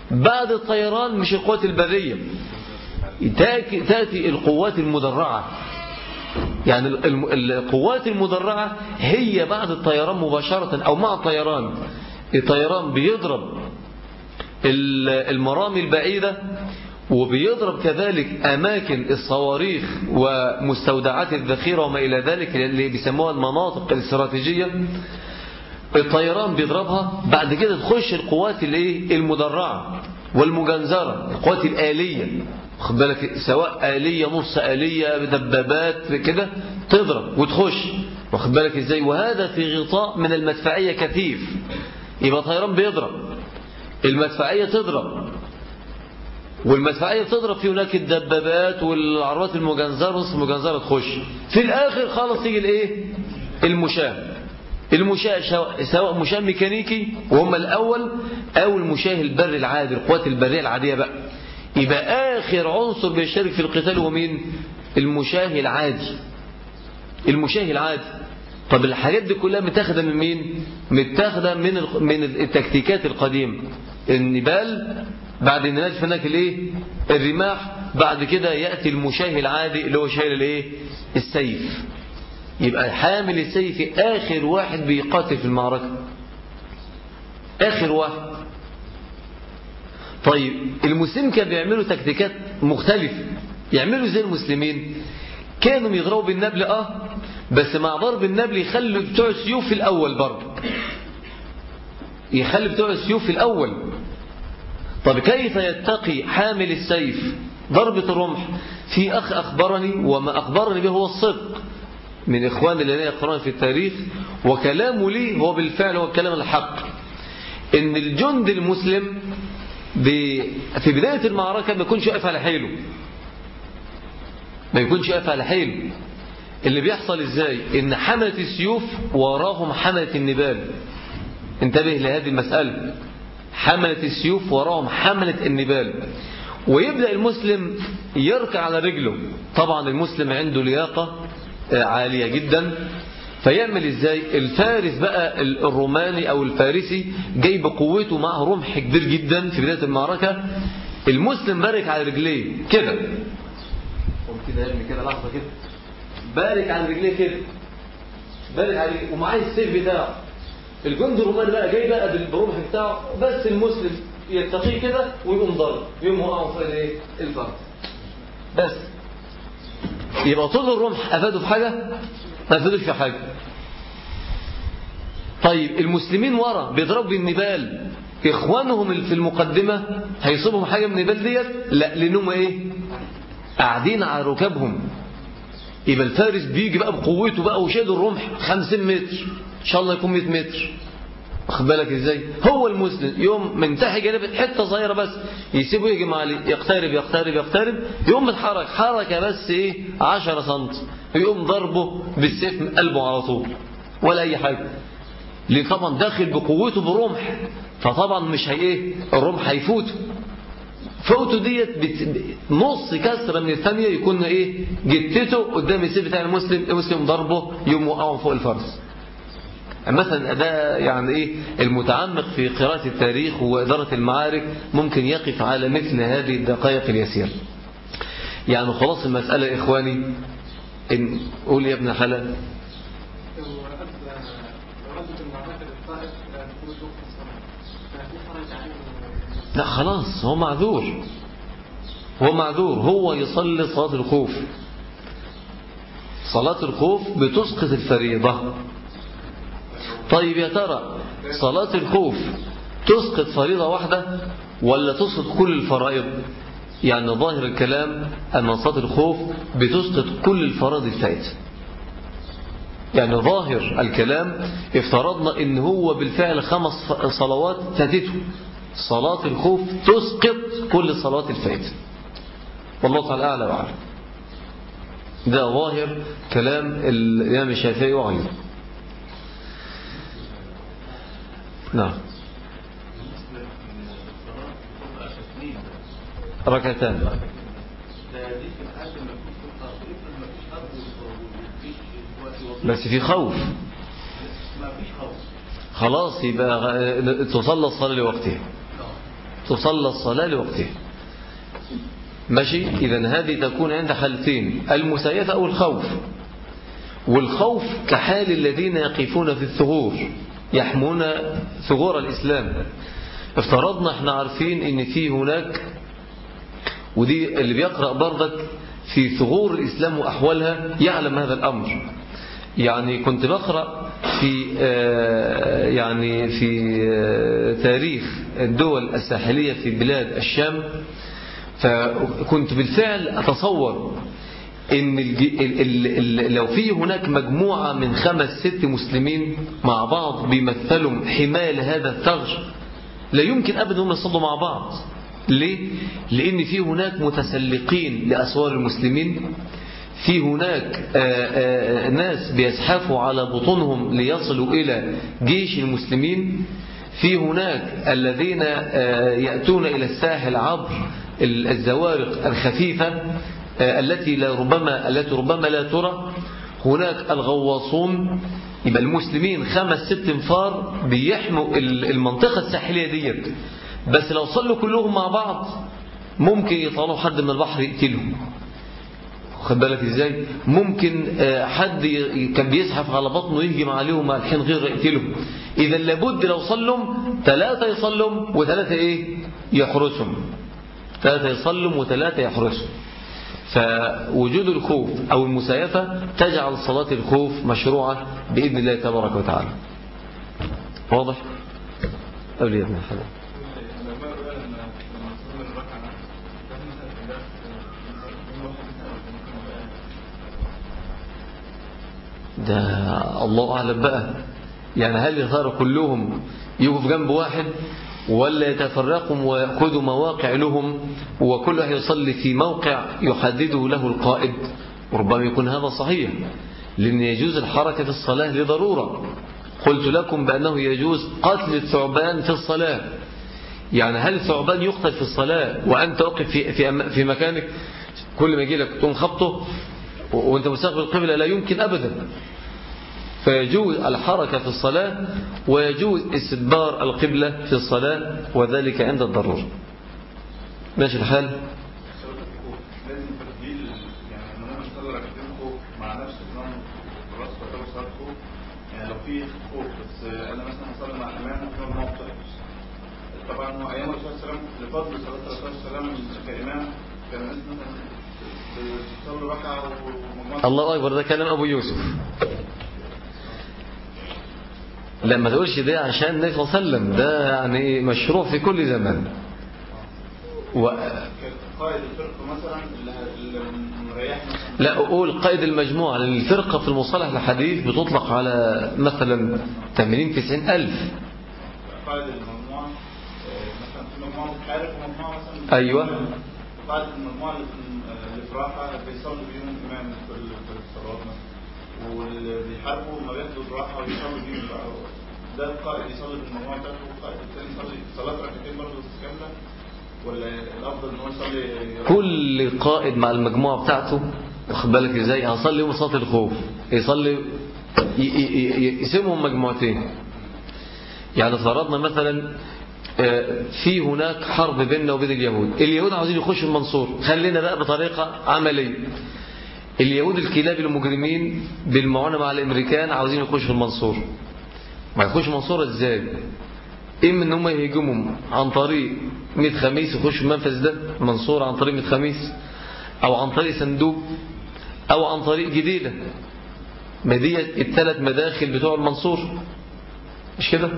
بعد الطيران مش القوات البرية تأتي تأتي القوات المدرعة يعني ال- ال- القوات المدرعة هي بعد الطيران مباشرة أو مع الطيران الطيران بيضرب ال- المرامي البعيدة وبيضرب كذلك أماكن الصواريخ ومستودعات الذخيرة وما إلى ذلك اللي بيسموها المناطق الاستراتيجية الطيران بيضربها بعد كده تخش القوات الايه المدرعة والمجنزرة القوات الآلية خد بالك سواء آلية نص آلية دبابات كده تضرب وتخش واخد بالك ازاي وهذا في غطاء من المدفعية كثيف يبقى طيران بيضرب المدفعية تضرب والمدفعية تضرب في هناك الدبابات والعربات المجنزرة نص المجنزرة تخش في الآخر خالص تيجي الايه المشاة المشاة شو- سواء مشاة ميكانيكي وهم الأول أو المشاة البري العادي القوات البرية العادية بقى يبقى آخر عنصر بيشترك في القتال هو مين المشاه العادي المشاه العادي طب الحاجات دي كلها متاخده من مين متاخده من ال- من التكتيكات القديمه النبال بعد النبال في هناك الايه الرماح بعد كده ياتي المشاه العادي اللي هو شايل الايه السيف يبقى حامل السيف اخر واحد بيقاتل في المعركه اخر واحد طيب المسلمين كانوا بيعملوا تكتيكات مختلفة يعملوا زي المسلمين كانوا يضربوا بالنبل اه بس مع ضرب النبل يخلوا بتوع السيوف في الأول برضه يخلي بتوع السيوف في الأول طب كيف يتقي حامل السيف ضربة الرمح في أخ أخبرني وما أخبرني به هو الصدق من إخواني الذين يقرأون في التاريخ وكلامه لي هو بالفعل هو الكلام الحق إن الجند المسلم ب- في بداية المعركة ما يكونش واقف على حيله ما يكونش واقف على حيله اللي بيحصل ازاي ان حملة السيوف وراهم حملة النبال انتبه لهذه المسألة حملة السيوف وراهم حملة النبال ويبدأ المسلم يركع على رجله طبعا المسلم عنده لياقة آه، عالية جدا فيعمل ازاي الفارس بقى الروماني او الفارسي جاي بقوته معه رمح كبير جدا في بداية المعركة المسلم بارك على رجليه كده قوم كده ارمي كده لحظة كده بارك على رجليه كده بارك على رجليه ومعاه السيف بتاعه الجندي الروماني بقى جاي بقى بالرمح بتاعه بس المسلم يتقيه كده ويقوم ضرب يقوم وقعه فوق الايه الفرد بس يبقى طول الرمح افاده في حاجه ما افادوش في حاجه طيب المسلمين ورا بيضربوا بالنبال اخوانهم اللي في المقدمه هيصيبهم حاجه من النبال ديت لا لانهم ايه قاعدين على ركابهم يبقى الفارس بيجي بقى بقوته بقى وشاد الرمح 50 متر ان شاء الله يكون 100 متر واخد بالك ازاي هو المسلم يوم من تحت جانب حته صغيره بس يسيبه يجي عليه يقترب يقترب يقترب يقوم متحرك حركه بس ايه 10 سم يقوم ضربه بالسيف من قلبه على طول ولا اي حاجه ليه طبعا داخل بقوته برمح فطبعا مش هي ايه الرمح هيفوته فوته ديت بت... نص كسره من الثانيه يكون ايه جتته قدام السيف بتاع المسلم المسلم ضربه يقوم وقعه فوق الفرس مثلا ده يعني ايه المتعمق في قراءة التاريخ وإدارة المعارك ممكن يقف على مثل هذه الدقائق اليسيرة يعني خلاص المسألة يا إخواني إن قول يا ابن حلال لو أدى لو أدت المعركة للطائف دخول وقت الصلاة ففي حرج عنه لا خلاص هو معذور هو معذور هو يصلي صلاة الخوف صلاة الخوف بتسقط الفريضة طيب يا ترى صلاة الخوف تسقط فريضة واحدة ولا تسقط كل الفرائض يعني ظاهر الكلام أن صلاة الخوف بتسقط كل الفرائض الفائتة يعني ظاهر الكلام افترضنا ان هو بالفعل خمس صلوات فاتته صلاة الخوف تسقط كل الصلوات الفائتة والله تعالى أعلى وأعلم ده ظاهر كلام الإمام الشافعي وغيره نعم ركعتان بس في خوف خلاص يبقى تصلى الصلاة لوقتها تصلى الصلاة لوقتها ماشي إذا هذه تكون عند حالتين المسايفة أو الخوف والخوف كحال الذين يقفون في الثغور يحمون ثغور الإسلام افترضنا احنا عارفين ان في هناك ودي اللي بيقرأ برضك في ثغور الإسلام وأحوالها يعلم هذا الأمر يعني كنت بقرأ في آه، يعني في آه، تاريخ الدول الساحلية في بلاد الشام فكنت بالفعل أتصور إن الج- ال- ال- ال- لو في هناك مجموعة من خمس ست مسلمين مع بعض بيمثلوا حماية لهذا الثغر لا يمكن أبدا أن يصلوا مع بعض ليه؟ لأن في هناك متسلقين لأسوار المسلمين في هناك آه، آه، ناس بيزحفوا على بطونهم ليصلوا إلى جيش المسلمين في هناك الذين آه، يأتون إلى الساحل عبر الزوارق الخفيفة آه، التي لا ربما التي ربما لا ترى هناك الغواصون يبقى المسلمين خمس ست انفار بيحموا ال- المنطقة الساحلية ديت بس لو صلوا كلهم مع بعض ممكن يطلعوا حد من البحر يقتلهم خد بالك ازاي ممكن آه، حد ي- كان بيزحف على بطنه يهجم عليهم مع الحين غير يقتلهم اذا لابد لو صلوا ثلاثة يصلوا وثلاثة ايه يحرسهم ثلاثة يصلوا وثلاثة يحرسهم فوجود الخوف أو المسايفة تجعل صلاة الخوف مشروعة بإذن الله تبارك وتعالى واضح؟ أولي يا ابن الحلال العلماء قالوا لما لما تصلي الركعة ده مثلا في درس من واحد مثلا ممكن ده الله أعلم بقى يعني هل يا ترى كلهم يقف جنب واحد ولا يتفرقوا ويأخذوا مواقع لهم وكل واحد يصلي في موقع يحدده له القائد وربما يكون هذا صحيح لأن يجوز الحركة في الصلاة لضرورة قلت لكم بأنه يجوز قتل الثعبان في الصلاة يعني هل الثعبان يقتل في الصلاة وأنت واقف في, في, أم- في مكانك كل ما يجي لك تقوم خبطه و- وأنت مستقبل القبلة لا يمكن أبدا فيجوز الحركة في الصلاة ويجوز استدبار القبلة في الصلاة وذلك عند الضرورة ماشي الحال صلاة الخوف لازم تبديل يعني ان انا اصلي ركعتين خوف مع نفس النوم خلاص تعتبر صلاة خوف يعني لو في خوف بس انا مثلا هصلي مع الامام ممكن اقول ما بتحفظ طبعا هو ايام الرسول صلى الله عليه وسلم لفضل صلاة الرسول صلى الله عليه وسلم كامام كان الناس مثلا بتصلي ركعة ومجموعة الله أكبر ده كلام أبو يوسف لا ما تقولش ده عشان النبي صلى الله عليه وسلم ده يعني مشروع في كل زمان و... قائد الفرقة مثلا اللي اللي مريح مثلا لا أقول قائد المجموعة لأن الفرقة في المصطلح الحديث بتطلق على مثلا 80 90 ألف قائد المجموعة آه، مثلا في مجموعة بتحارب ومجموعة مثلا أيوة. قائد المجموعة اللي في آه، اللي في راحة بيصلي بيهم إمام في ال- في الصلوات مثلا واللي بيحاربوا ما بياخدوا الراحة ويصلوا بيهم بقى ده القائد يصلي بالمجموعة بتاعته والقائد الثاني يصلي صلاة ركعتين برضه كاملة ولا الأفضل إن هو يصلي كل قائد مع المجموعة بتاعته واخد بالك ازاي هصلي يوم صلاة الخوف يصلي ي- ي- ي- يقسمهم مجموعتين يعني فرضنا مثلا آه، في هناك حرب بيننا وبين اليهود اليهود عاوزين يخشوا المنصور خلينا بقى بطريقة عملية اليهود الكلاب المجرمين بالمعاونة مع الامريكان عاوزين يخشوا المنصور ما يخشوا المنصورة ازاي اما ان هم يهجموا عن طريق ميت خميس يخشوا المنفذ ده المنصورة عن طريق ميت خميس او عن طريق صندوق او عن طريق جديدة ما دي الثلاث مداخل بتوع المنصور مش كده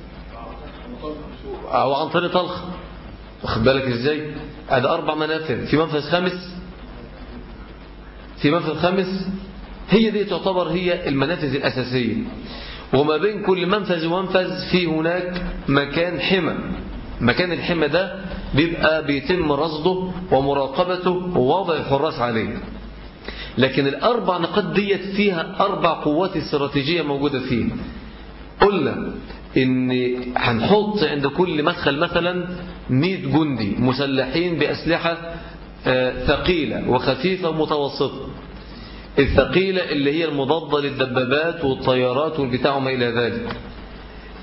او عن طريق طلخ واخد بالك ازاي ادي اربع منافذ في منفذ خامس في منفذ خامس هي دي تعتبر هي المنافذ الأساسية وما بين كل منفذ ومنفذ في هناك مكان حمى مكان الحمى ده بيبقى بيتم رصده ومراقبته ووضع الحراس عليه لكن الأربع نقاط ديت فيها أربع قوات استراتيجية موجودة فيه قلنا إن هنحط عند كل مدخل مثلا 100 جندي مسلحين بأسلحة آه، ثقيلة وخفيفة ومتوسطة الثقيلة اللي هي المضادة للدبابات والطيارات والبتاع وما إلى ذلك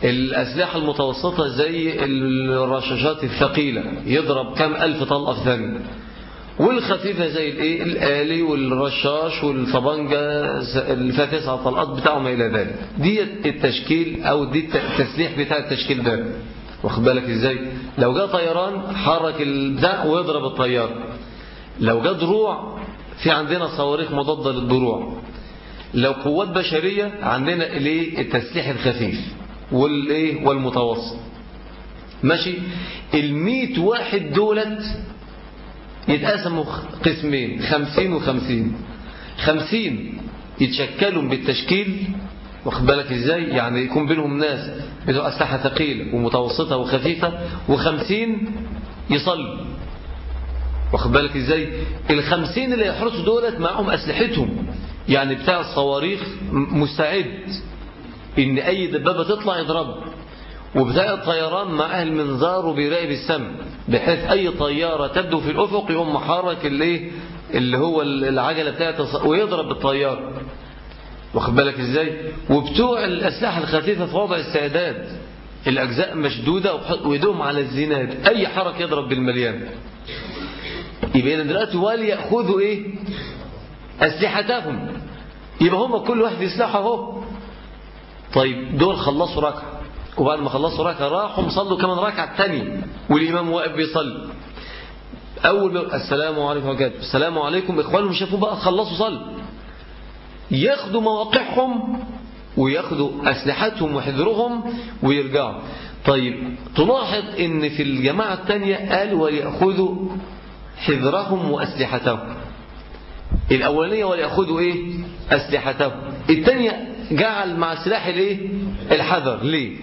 الأسلحة المتوسطة زي الرشاشات الثقيلة يضرب كم ألف طلقة في ثانية والخفيفة زي الايه الآلي والرشاش والطبنجة اللي فيها تسع طلقات بتاعه ما إلى ذلك دي التشكيل أو دي التسليح بتاع التشكيل ده واخد بالك ازاي لو جاء طيران حرك البتاع ويضرب الطيار لو جاء دروع في عندنا صواريخ مضادة للدروع لو قوات بشرية عندنا الايه التسليح الخفيف والايه والمتوسط ماشي الميت واحد دولت يتقسموا قسمين خمسين وخمسين خمسين يتشكلوا بالتشكيل واخد بالك ازاي يعني يكون بينهم ناس بتوع اسلحه ثقيله ومتوسطه وخفيفه وخمسين يصلوا واخد بالك ازاي الخمسين اللي يحرسوا دولت معهم اسلحتهم يعني بتاع الصواريخ مستعد ان اي دبابه تطلع يضرب وبتاع الطيران معاه المنظار وبيراقب السماء بحيث اي طياره تبدو في الافق يقوم محرك الايه اللي هو العجله بتاعته ويضرب بالطياره واخد بالك ازاي وبتوع الاسلحه الخفيفه في وضع استعداد الاجزاء مشدوده ويدوم على الزناد اي حركه يضرب بالمليان يبقى دلوقتي وليأخذوا ايه اسلحتهم يبقى هم كل واحد يسلحه اهو طيب دول خلصوا ركعه وبعد ما خلصوا ركعه راحوا صلوا كمان ركعه ثانيه والامام واقف بيصلي اول ما السلام عليكم وبركاته السلام عليكم اخوانهم شافوا بقى خلصوا صلوا ياخدوا مواقعهم وياخدوا أسلحتهم وحذرهم ويرجعوا طيب تلاحظ ان في الجماعة الثانية قال وليأخذوا حذرهم وأسلحتهم الأولانية وليأخذوا إيه أسلحتهم الثانية جعل مع السلاح الإيه الحذر ليه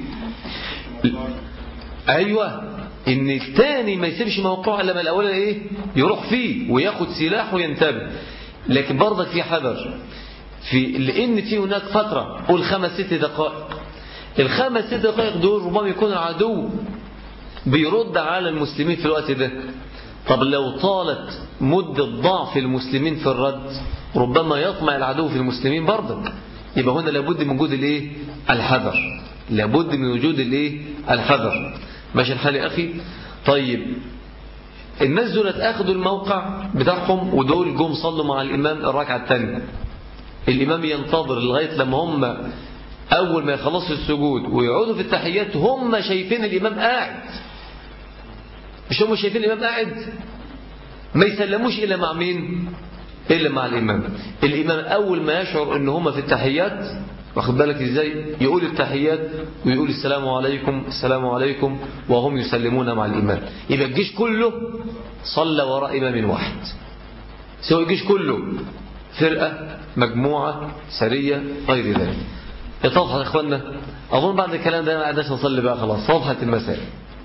أيوة إن الثاني ما يسيبش موقعه إلا ما الأولاني إيه يروح فيه وياخد سلاح وينتبه لكن برضك في حذر في لأن في هناك فترة قول خمس ست دقائق الخمس ست دقائق دول ربما يكون العدو بيرد على المسلمين في الوقت ده طب لو طالت مدة ضعف المسلمين في الرد ربما يطمع العدو في المسلمين برضك يبقى هنا لابد من وجود الايه الحذر لابد من وجود الايه الحذر ماشي الحال يا اخي طيب الناس دولت اخذوا الموقع بتاعهم ودول جم صلوا مع الامام الركعه الثانيه الامام ينتظر لغايه لما هم اول ما يخلصوا السجود ويقعدوا في التحيات هم شايفين الامام قاعد مش هم شايفين الامام قاعد ما يسلموش الا مع مين الا مع الامام الامام اول ما يشعر ان هم في التحيات واخد بالك ازاي يقول التحيات ويقول السلام عليكم السلام عليكم وهم يسلمون مع الامام يبقى الجيش كله صلى وراء امام واحد سواء الجيش كله فرقه مجموعه سريه غير ذلك اتضحت يا اخوانا اظن بعد الكلام ده ما قعدناش نصلي بقى خلاص وضحت المسائل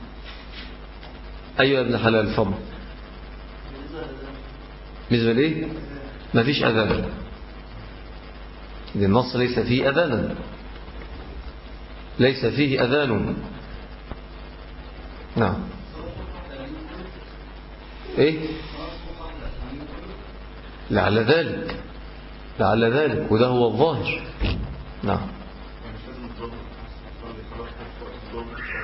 ايوه يا ابن حلال اتفضل بالنسبه ليه ما فيش اذان النص ليس فيه اذانا ليس فيه اذان نعم ايه لعل ذلك لعل ذلك وده هو الظاهر نعم يعني مش لازم الظهر تصلي خلاص في وقت الظهر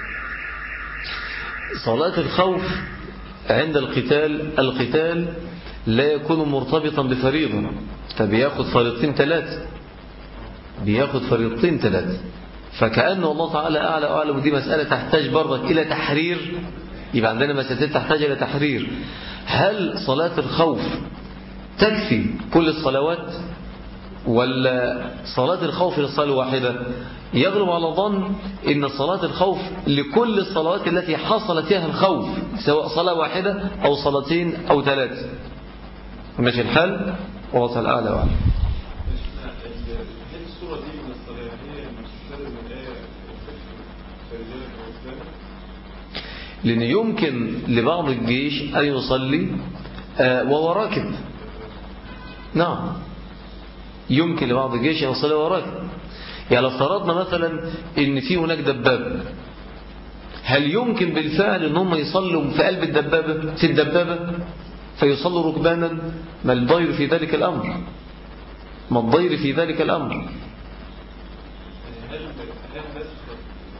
صلاة الخوف عند القتال القتال لا يكون مرتبطا بفريضة فبياخد فريضتين ثلاثة بياخد فريضتين ثلاثة فكأن الله تعالى أعلى وأعلم دي مسألة تحتاج برضك إلى تحرير يبقى عندنا مسألتين تحتاج إلى تحرير هل صلاة الخوف تكفي كل الصلوات ولا صلاة الخوف للصلاة واحدة يغلب على ظن ان صلاة الخوف لكل الصلوات التي حصل فيها الخوف سواء صلاة واحدة او صلاتين او ثلاث ماشي الحال وصل الأعلى وعلى هل الصورة دي من الصلاة هي مستشارة من الآية فرجالة الإسلام لأن يمكن لبعض الجيش أن يصلي آه، وهو راكب نعم يمكن لبعض الجيش أن يصلي وهو راكب يعني لو افترضنا مثلا ان في هناك دبابة هل يمكن بالفعل ان هم يصلوا في قلب الدبابة في الدبابة فيصلوا ركبانا ما الضير في ذلك الأمر ما الضير في ذلك الأمر هل هل بس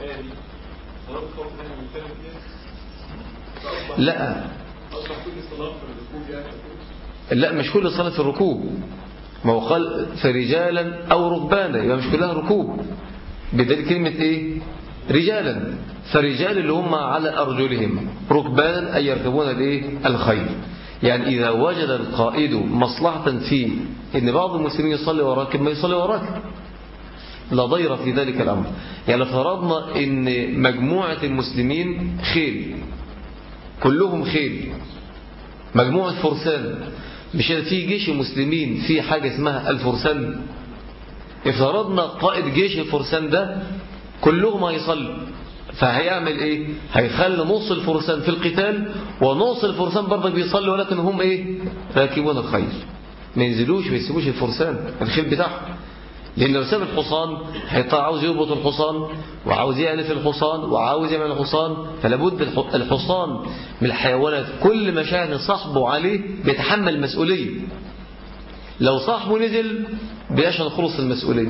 الآية دي صلاة الخوف اللي احنا بنتكلم فيها فأصبح لا أصبح كل صلاة في الركوب يعني لا مش كل صلاة في الركوب ما هو قال فرجالا أو ركبانا يبقى مش كلها ركوب بدل كلمة إيه رجالا فرجال اللي هم على أرجلهم ركبانا أي يركبون الإيه الخيل يعني إذا وجد القائد مصلحة في إن بعض المسلمين يصلي وراكب ما يصلي وراكب لا ضير في ذلك الأمر يعني لو فرضنا إن مجموعة المسلمين خيل كلهم خيل مجموعة فرسان مش في جيش المسلمين في حاجة اسمها الفرسان افترضنا قائد جيش الفرسان ده كلهم هيصلي فهيعمل ايه هيخلي نص الفرسان في القتال ونص الفرسان برضه بيصلي ولكن هم ايه راكبون الخيل ما ينزلوش ما يسيبوش الفرسان الخيل بتاعهم لأن لو ساب الحصان هيطلع عاوز يربط الحصان وعاوز يألف الحصان وعاوز يعمل الحصان فلابد الح- الحصان من الحيوانات كل ما شان صاحبه عليه بيتحمل مسؤولية لو صاحبه نزل بيشهد خلص المسؤولية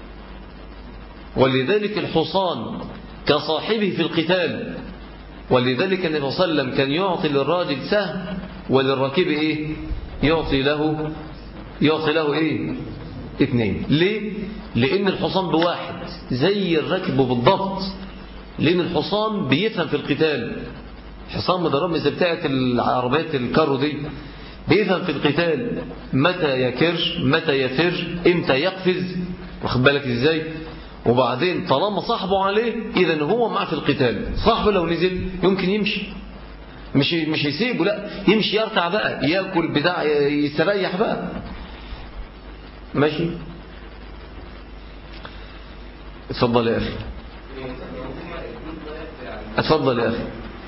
ولذلك الحصان كصاحبه في القتال ولذلك النبي صلى الله عليه وسلم كان يعطي للراجل سهم وللراكب ايه يعطي له يعطي له ايه اثنين ليه لان الحصان بواحد زي الركب بالضبط لان الحصان بيفهم في القتال حصان مدرب مثل بتاعت العربيات الكارو دي بيفهم في القتال متى يكر متى يفر امتى يقفز واخد بالك ازاي وبعدين طالما صاحبه عليه اذا هو معه في القتال صاحبه لو نزل يمكن يمشي مش مش يسيبه لا يمشي يرتع بقى ياكل بتاع يستريح بقى ماشي اتفضل يا اخي اتفضل يا اخي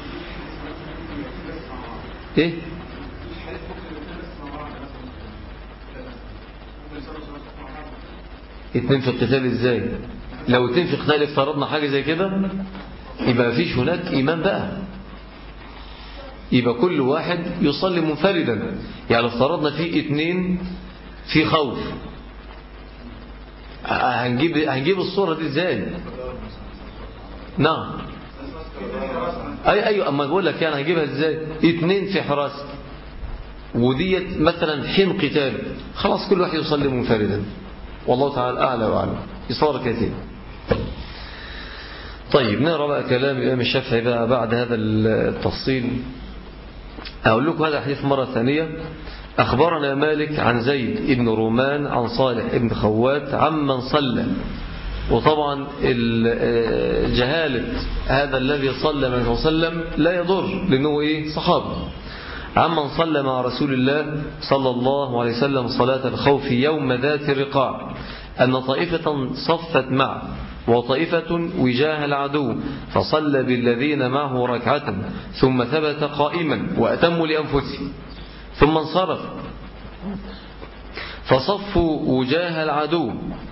ايه اتنين في القتال ازاي لو اتنين في القتال افترضنا حاجة زي كده يبقى مفيش هناك ايمان بقى يبقى كل واحد يصلي منفردا يعني لو افترضنا في اتنين في خوف هنجيب هنجيب الصورة دي ازاي نعم اي ايوه اما بقول لك يعني هنجيبها ازاي اتنين في حراسة وديت مثلا حين قتال خلاص كل واحد يصلي منفردا والله تعالى اعلى واعلم يصار كثير طيب نقرا بقى كلام الامام الشافعي بقى بعد هذا التفصيل اقول لكم هذا الحديث مره ثانيه أخبرنا مالك عن زيد بن رومان عن صالح بن خوات عمن صلى وطبعا جهالة هذا الذي صلى من صلى الله عليه وسلم لا يضر لأنه إيه صحابي عمن صلى مع رسول الله صلى الله عليه وسلم صلاة الخوف يوم ذات الرقاع أن طائفة صفت معه وطائفة وجاه العدو فصلى بالذين معه ركعة ثم ثبت قائما وأتموا لأنفسهم ثم انصرف فصفوا وجاه العدو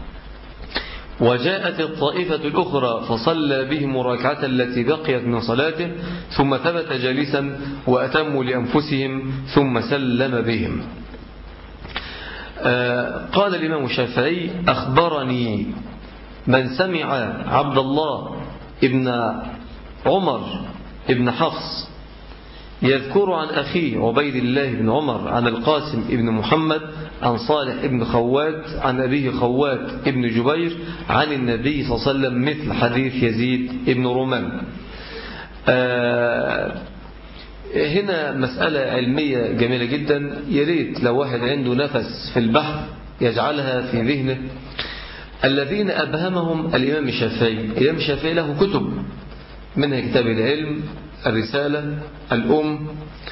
وجاءت الطائفة الأخرى فصلى بهم ركعة التي بقيت من صلاته ثم ثبت جالسا وأتموا لأنفسهم ثم سلم بهم قال الإمام الشافعي أخبرني من سمع عبد الله ابن عمر ابن حفص يذكر عن أخيه عبيد الله بن عمر عن القاسم ابن محمد عن صالح ابن خوات عن أبيه خوات ابن جبير عن النبي صلى الله عليه وسلم مثل حديث يزيد ابن رومان آه هنا مسألة علمية جميلة جدا يريد لو واحد عنده نفس في البحث يجعلها في ذهنه الذين أبهمهم الإمام الشافعي الإمام الشافعي له كتب منها كتاب العلم الرسالة الأم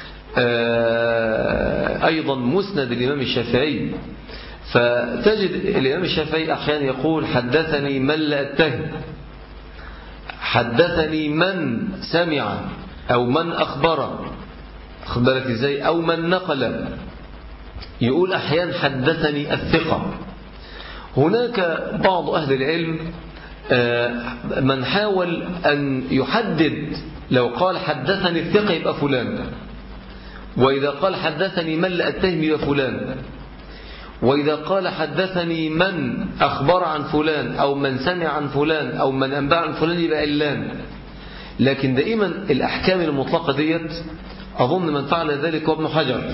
أيضا مسند الإمام الشافعي فتجد الإمام الشافعي أحيانا يقول حدثني من لا أتهم حدثني من سمع أو من أخبر أخبرك إزاي أو من نقل يقول أحيانا حدثني الثقة هناك بعض أهل العلم من حاول أن يحدد لو قال حدثني الثقة يبقى فلان وإذا قال حدثني من لا أتهم يبقى فلان وإذا قال حدثني من أخبر عن فلان أو من سمع عن فلان أو من أنبأ عن فلان يبقى علان لكن دائما الأحكام المطلقة ديت أظن من فعل ذلك هو ابن حجر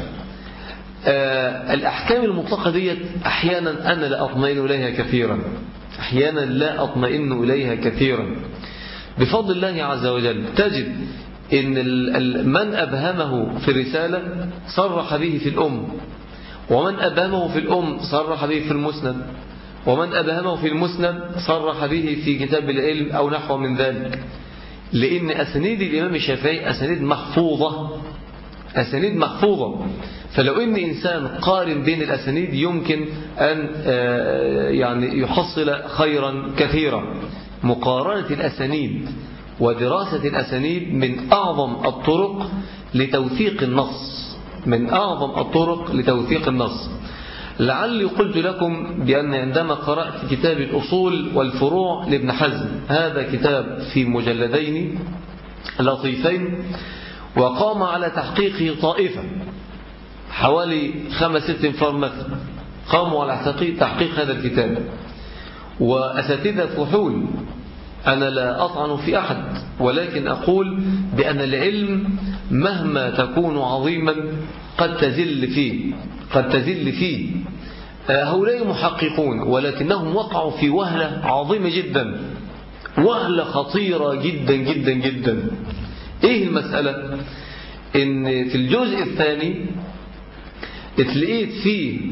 آه الأحكام المطلقة ديت أحيانا أنا لا أطمئن إليها كثيرا أحيانا لا أطمئن إليها كثيرا بفضل الله عز وجل تجد إن من أبهمه في الرسالة صرح به في الأم ومن أبهمه في الأم صرح به في المسند ومن أبهمه في المسند صرح به في كتاب العلم أو نحو من ذلك لأن أسانيد الإمام الشافعي أسانيد محفوظة أسانيد محفوظة فلو إن إنسان قارن بين الأسانيد يمكن أن يعني يحصل خيرا كثيرا مقارنة الأسانيد ودراسة الأسانيد من أعظم الطرق لتوثيق النص من أعظم الطرق لتوثيق النص لعلي قلت لكم بأن عندما قرأت كتاب الأصول والفروع لابن حزم هذا كتاب في مجلدين لطيفين وقام على تحقيقه طائفة حوالي خمس ست انفار مثلا قاموا على تحقيق هذا الكتاب وأساتذة فحول أنا لا أطعن في أحد ولكن أقول بأن العلم مهما تكون عظيما قد تزل فيه قد تزل فيه هؤلاء محققون ولكنهم وقعوا في وهلة عظيمة جدا وهلة خطيرة جدا جدا جدا ايه المسألة ان في الجزء الثاني اتلقيت فيه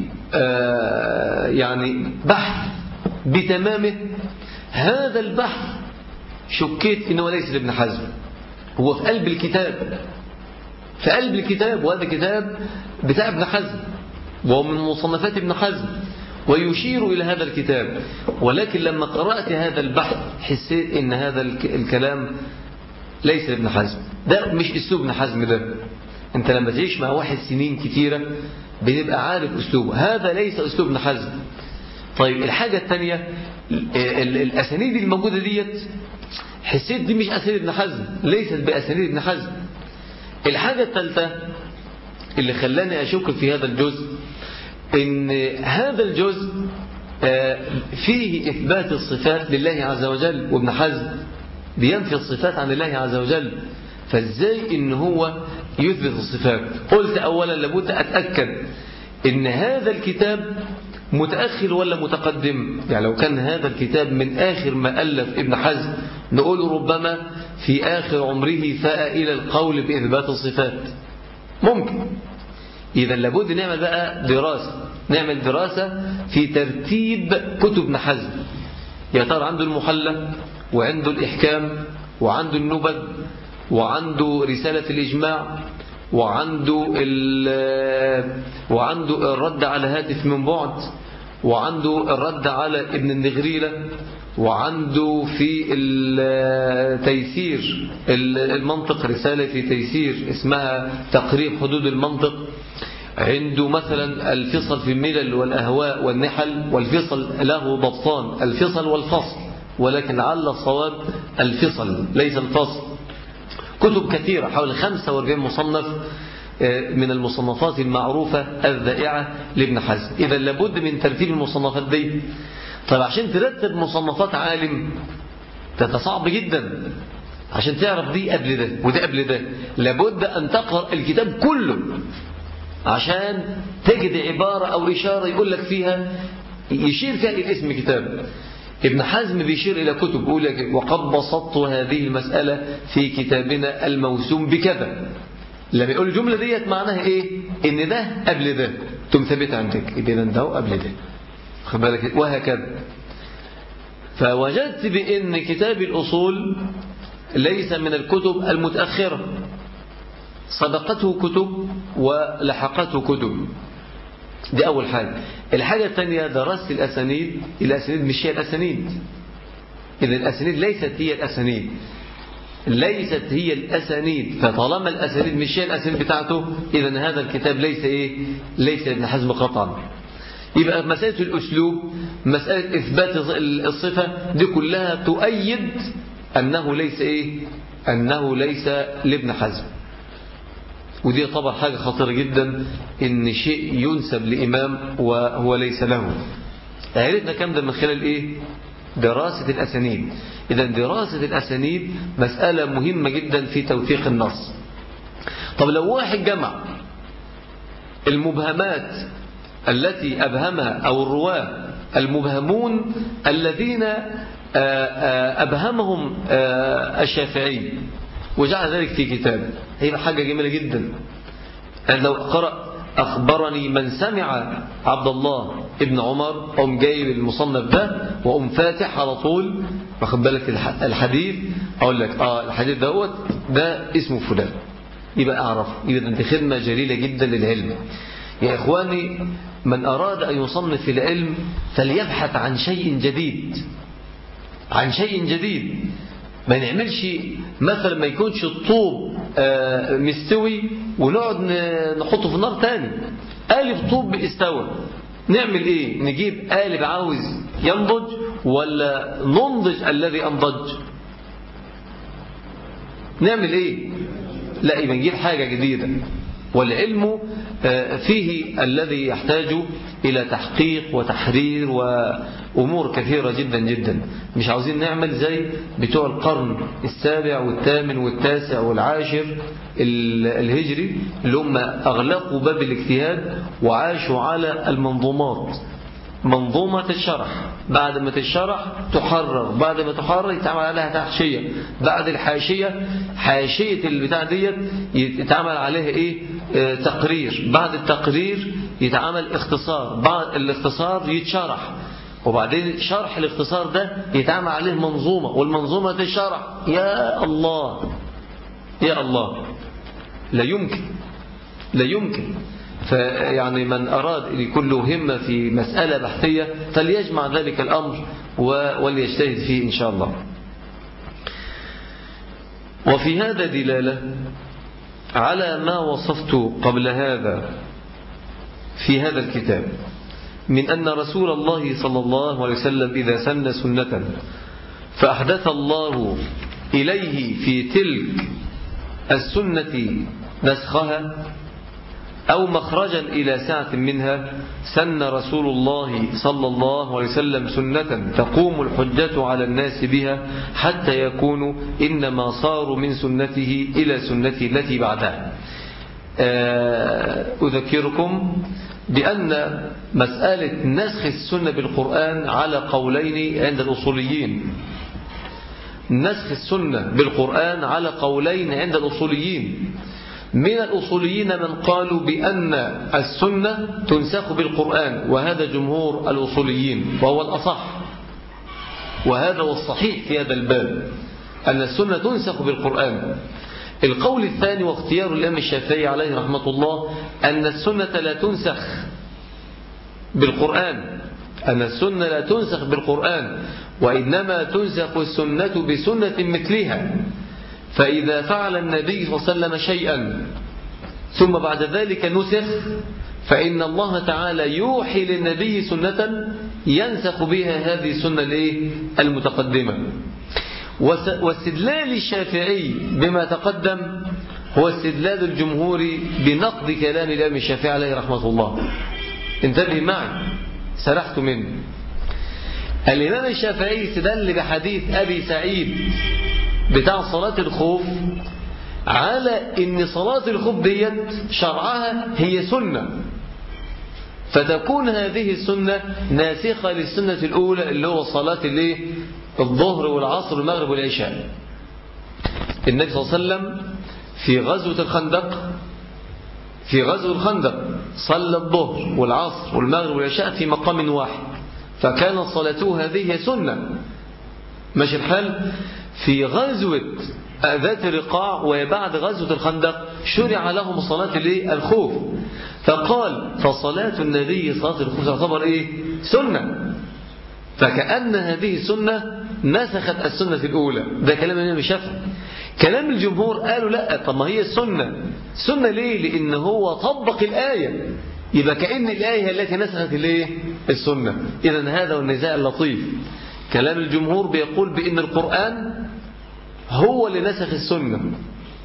آه يعني بحث بتمامه هذا البحث شكيت انه ليس لابن حزم هو في قلب الكتاب في قلب الكتاب وهذا كتاب بتاع ابن حزم وهو من مصنفات ابن حزم ويشير إلى هذا الكتاب ولكن لما قرأت هذا البحث حسيت ان هذا الكلام ليس لابن حزم ده مش اسلوب ابن حزم ده انت لما تعيش مع واحد سنين كتيرة بتبقى عارف اسلوبه هذا ليس اسلوب ابن حزم طيب الحاجة الثانية الأسانيد الموجودة ديت حسيت دي مش أسانيد ابن حزم ليست بأسانيد ابن حزم الحاجة الثالثة اللي خلاني أشك في هذا الجزء إن هذا الجزء فيه إثبات الصفات لله عز وجل وابن حزم بينفي الصفات عن الله عز وجل فازاي ان هو يثبت الصفات قلت اولا لابد اتاكد ان هذا الكتاب متاخر ولا متقدم يعني لو كان هذا الكتاب من اخر ما الف ابن حزم نقول ربما في اخر عمره فاء الى القول باثبات الصفات ممكن اذا لابد نعمل بقى دراسه نعمل دراسه في ترتيب كتب ابن حزم يا ترى عنده المحلى وعنده الإحكام وعنده النبذ وعنده رسالة الإجماع وعنده وعنده الرد على هاتف من بعد وعنده الرد على ابن النغريلة وعنده في التيسير المنطق رسالة في تيسير اسمها تقريب حدود المنطق عنده مثلا الفصل في الملل والأهواء والنحل والفصل له ضبطان الفصل والفصل ولكن لعل الصواب الفصل ليس الفصل كتب كثيرة حوالي 45 مصنف من المصنفات المعروفة الذائعة لابن حزم إذا لابد من ترتيب المصنفات دي طيب عشان ترتب مصنفات عالم ده صعب جدا عشان تعرف دي قبل ده وده قبل ده لابد أن تقرأ الكتاب كله عشان تجد عبارة أو إشارة يقول لك فيها يشير فيها الاسم كتاب ابن حزم بيشير إلى كتب يقول لك وقد بسطت هذه المسألة في كتابنا الموسوم بكذا لما يقول الجملة ديت معناها إيه إن ده قبل ده تم ثابت عندك إذا ده قبل ده خد بالك وهكذا فوجدت بأن كتاب الأصول ليس من الكتب المتأخرة سبقته كتب ولحقته كتب دي أول حاجة الحاجة الثانية درست الأسانيد الأسانيد مش هي الأسانيد إذا الأسانيد ليست هي الأسانيد ليست هي الأسانيد فطالما الأسانيد مش هي الأسانيد بتاعته إذا هذا الكتاب ليس إيه ليس ابن حزم قطعا يبقى مسألة الأسلوب مسألة إثبات الصفة دي كلها تؤيد أنه ليس إيه أنه ليس لابن حزم ودي طبعا حاجة خطيرة جدا إن شيء ينسب لإمام وهو ليس له عرفنا كم ده من خلال إيه دراسة الأسانيد إذا دراسة الأسانيد مسألة مهمة جدا في توثيق النص طب لو واحد جمع المبهمات التي أبهمها أو الرواة المبهمون الذين أبهمهم الشافعي وجعل ذلك في كتاب هيبقى حاجة جميلة جدا يعني لو قرأ أخبرني من سمع عبد الله ابن عمر أم جايب المصنف ده وأم فاتح على طول واخد بالك الحديث أقول لك آه الحديث دوت ده اسمه فلان يبقى أعرف يبقى دي خدمة جليلة جدا للعلم يا إخواني من أراد أن يصنف في العلم فليبحث عن شيء جديد عن شيء جديد ما نعملش مثلا ما يكونش الطوب مستوي ونقعد نحطه في النار تاني قالب طوب استوى نعمل ايه نجيب قالب عاوز ينضج ولا ننضج الذي انضج نعمل ايه لا يبقى نجيب حاجة جديدة والعلم فيه الذي يحتاج إلى تحقيق وتحرير وأمور كثيرة جدا جدا مش عاوزين نعمل زي بتوع القرن السابع والثامن والتاسع والعاشر الهجري اللي هم أغلقوا باب الاجتهاد وعاشوا على المنظومات منظومة الشرح بعد ما تشرح تحرر بعد ما تحرر يتعمل عليها تحشية بعد الحاشية حاشية البتاع ديت يتعمل عليها ايه اه تقرير بعد التقرير يتعمل اختصار بعد الاختصار يتشرح وبعدين شرح الاختصار ده يتعمل عليه منظومة والمنظومة تشرح يا الله يا الله لا يمكن لا يمكن فيعني من أراد أن يكون له همة في مسألة بحثية فليجمع ذلك الأمر وليجتهد فيه إن شاء الله وفي هذا دلالة على ما وصفت قبل هذا في هذا الكتاب من أن رسول الله صلى الله عليه وسلم إذا سن سنة فأحدث الله إليه في تلك السنة نسخها أو مخرجا إلى سعة منها سن رسول الله صلى الله عليه وسلم سنة تقوم الحجة على الناس بها حتى يكونوا إنما صاروا من سنته إلى سنته التي بعدها أذكركم بأن مسألة نسخ السنة بالقرآن على قولين عند الأصوليين نسخ السنة بالقرآن على قولين عند الأصوليين من الأصوليين من قالوا بأن السنة تنسخ بالقرآن وهذا جمهور الأصوليين وهو الأصح وهذا هو الصحيح في هذا الباب أن السنة تنسخ بالقرآن القول الثاني واختيار الإمام الشافعي عليه رحمة الله أن السنة لا تنسخ بالقرآن أن السنة لا تنسخ بالقرآن وإنما تنسخ السنة بسنة مثلها فإذا فعل النبي صلى الله عليه وسلم شيئا ثم بعد ذلك نسخ فإن الله تعالى يوحي للنبي سنة ينسخ بها هذه السنة المتقدمة واستدلال الشافعي بما تقدم هو استدلال الجمهور بنقد كلام الإمام الشافعي عليه رحمة الله انتبه معي سرحت منه الإمام الشافعي استدل بحديث أبي سعيد بتاع صلاة الخوف على ان صلاة الخوف ديت شرعها هي سنة فتكون هذه السنة ناسخة للسنة الأولى اللي هو صلاة الايه الظهر والعصر والمغرب والعشاء النبي صلى الله عليه وسلم في غزوة الخندق في غزوة الخندق صلى الظهر والعصر والمغرب والعشاء في مقام واحد فكانت صلاته هذه سنة ماشي الحال في غزوة ذات الرقاع وبعد غزوة الخندق شرع لهم صلاة الخوف فقال فصلاة النبي صلاة الخوف تعتبر إيه سنة فكأن هذه السنة نسخت السنة الأولى ده كلام الإمام الشافعي كلام الجمهور قالوا لا طب ما هي السنة سنة ليه لأن هو طبق الآية يبقى كأن الآية هي التي نسخت الايه السنة إذا هذا هو النزاع اللطيف كلام الجمهور بيقول بأن القرآن هو اللي نسخ السنة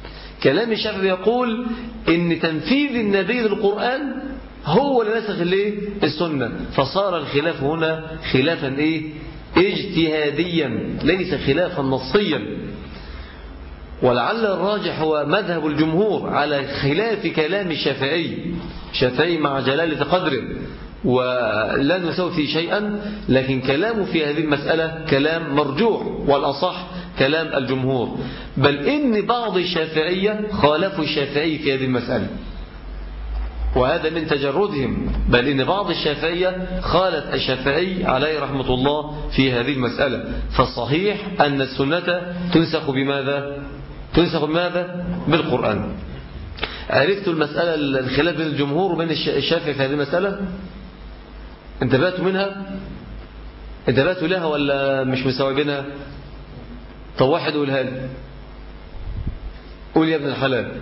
كلام الشافعي يقول ان تنفيذ النبي للقرآن هو اللي نسخ الايه السنة فصار الخلاف هنا خلافا ايه اجتهاديا ليس خلافا نصيا ولعل الراجح هو مذهب الجمهور على خلاف كلام الشافعي الشافعي مع جلالة قدره ولا نسوي فيه شيئا لكن كلامه في هذه المسألة كلام مرجوح والأصح كلام الجمهور بل إن بعض الشافعية خالفوا الشافعي في هذه المسألة وهذا من تجردهم بل إن بعض الشافعية خالف الشافعي عليه رحمة الله في هذه المسألة فالصحيح أن السنة تنسخ بماذا؟ تنسخ بماذا؟ بالقرآن عرفتوا المسألة الخلاف بين الجمهور وبين الشافعي في هذه المسألة؟ انتبهتوا منها؟ انتبهتوا لها ولا مش مستوعبينها؟ طب واحد قولها لي قول يا ابن الحلال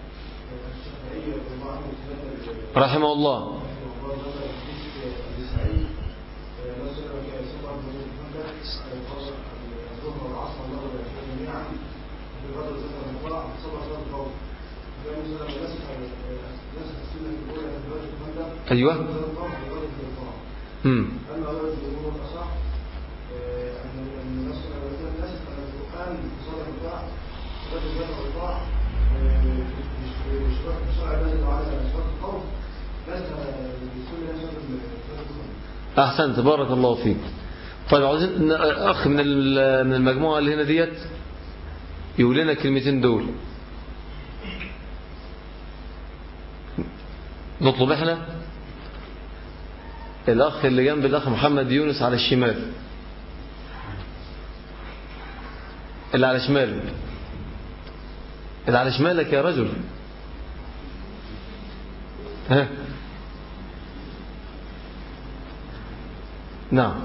رحمه الله أيوة امم أحسنت بارك الله فيك طيب عاوزين أخ من من المجموعة اللي هنا ديت يقول لنا الكلمتين دول نطلب احنا الأخ اللي جنب الأخ محمد يونس على الشمال اللي على شماله اللي على شمالك يا رجل ها نعم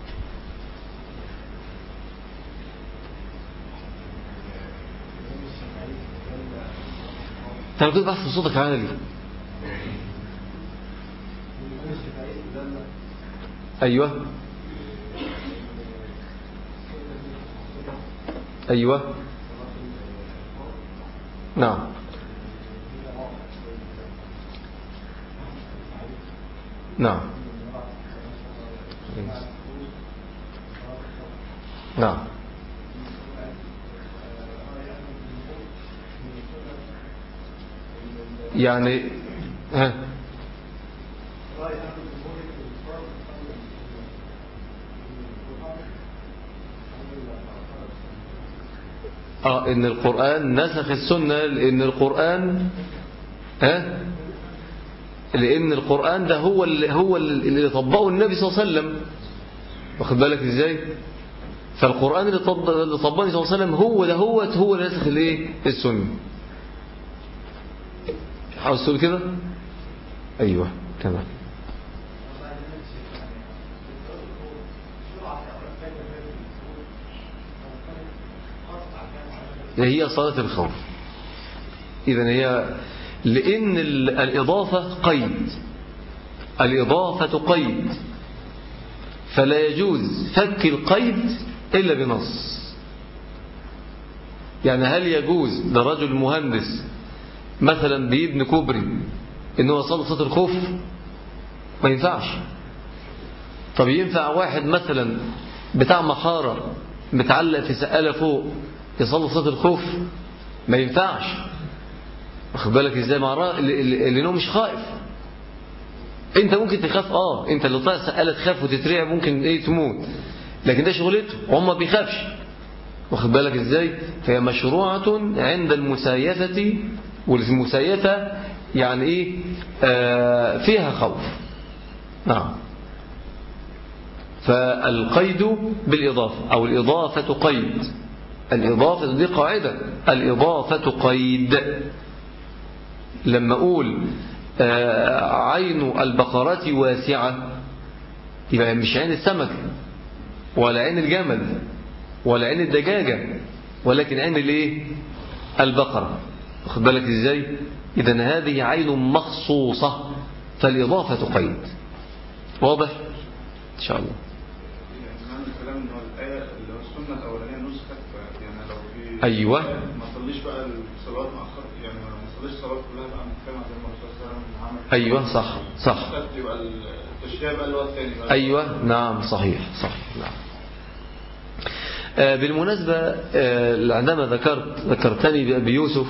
انت لو كنت بحث صوتك عالي ايوه ايوه نعم نعم نعم يعني ها اه ان القرآن نسخ السنة لان القرآن ها لان القرآن ده هو اللي هو اللي طبقه النبي صلى الله عليه وسلم واخد بالك ازاي فالقرآن اللي طبقه النبي صلى الله عليه وسلم هو ده هو هو اللي نسخ الايه السنة عاوز تقول كده ايوه تمام هي صلاة الخوف إذا هي لأن الإضافة قيد الإضافة قيد فلا يجوز فك القيد إلا بنص يعني هل يجوز لرجل مهندس مثلا بيبني كوبري إنه يصلي صلاة الخوف ما ينفعش طب ينفع واحد مثلا بتاع محارة متعلق في سقالة فوق يصلي صلاة الخوف ما ينفعش واخد بالك ازاي مع لانه مش خائف انت ممكن تخاف اه انت اللي طلع سقالة تخاف وتترعب ممكن ايه تموت لكن ده شغلته وهم ما بيخافش واخد بالك ازاي فهي مشروعة عند المسايفة والمسايفة يعني ايه آه فيها خوف نعم فالقيد بالإضافة أو الإضافة قيد الإضافة دي قاعدة الإضافة قيد لما أقول عين البقرة واسعة يبقى مش عين السمك ولا عين الجمل ولا عين الدجاجة ولكن عين الايه البقرة واخد بالك ازاي اذا هذه عين مخصوصة فالإضافة قيد واضح ان شاء الله يعني الكلام ان هو الايه اللي هو السنه الاولانيه نسخت يعني لو في أيوة. ما صليش بقى الصلوات مؤخره تصليش الصلاه كلها بقى مجتمع زي ما الرسول صلى الله عليه وسلم عمل أيوة صح صح يبقى التشريع بقى اللي هو الثاني بقى أيوة نعم صحيح صحيح نعم آه، بالمناسبة آه، عندما ذكرت ذكرتني بأبي يوسف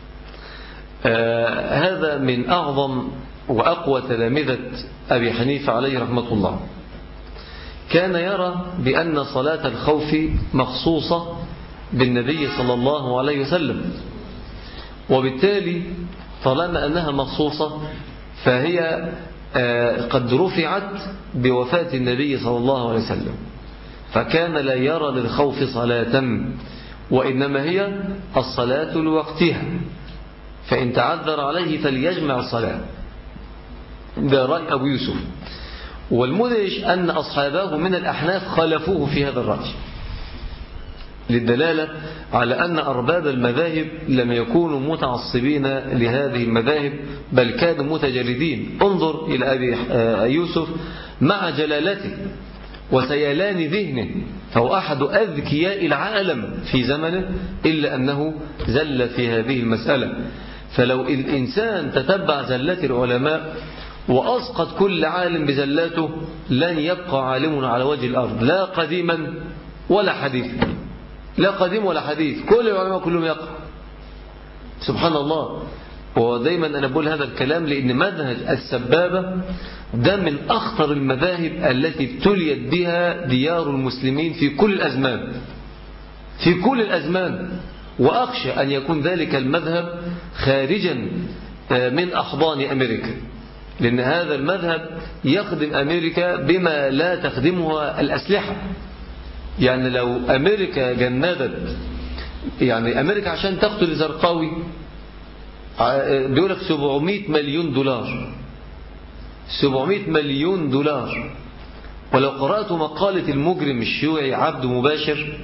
آه، هذا من أعظم وأقوى تلامذة أبي حنيفة عليه رحمة الله كان يرى بأن صلاة الخوف مخصوصة بالنبي صلى الله عليه وسلم وبالتالي طالما أنها مخصوصة فهي آه، قد رفعت بوفاة النبي صلى الله عليه وسلم فكان لا يرى للخوف صلاة وإنما هي الصلاة لوقتها فإن تعذر عليه فليجمع الصلاة ده رأي أبو يوسف والمدهش أن أصحابه من الأحناف خالفوه في هذا الرأي للدلالة على أن أرباب المذاهب لم يكونوا متعصبين لهذه المذاهب بل كانوا متجردين انظر إلى أبي يوسف مع جلالته وسيلان ذهنه فهو أحد أذكياء العالم في زمنه إلا أنه زل في هذه المسألة فلو الإنسان تتبع زلات العلماء وأسقط كل عالم بزلاته لن يبقى عالم على وجه الأرض لا قديما ولا حديثا لا قديم ولا حديث كل العلماء كلهم يقع سبحان الله ودايما أنا بقول هذا الكلام لأن منهج السبابة ده من أخطر المذاهب التي ابتليت بها ديار المسلمين في كل الأزمان في كل الأزمان وأخشى أن يكون ذلك المذهب خارجا من أحضان أمريكا لأن هذا المذهب يخدم أمريكا بما لا تخدمها الأسلحة يعني لو أمريكا جندت يعني أمريكا عشان تقتل زرقاوي بيقول لك 700 مليون دولار 700 مليون دولار ولو قرأت مقالة المجرم الشيوعي عبد مباشر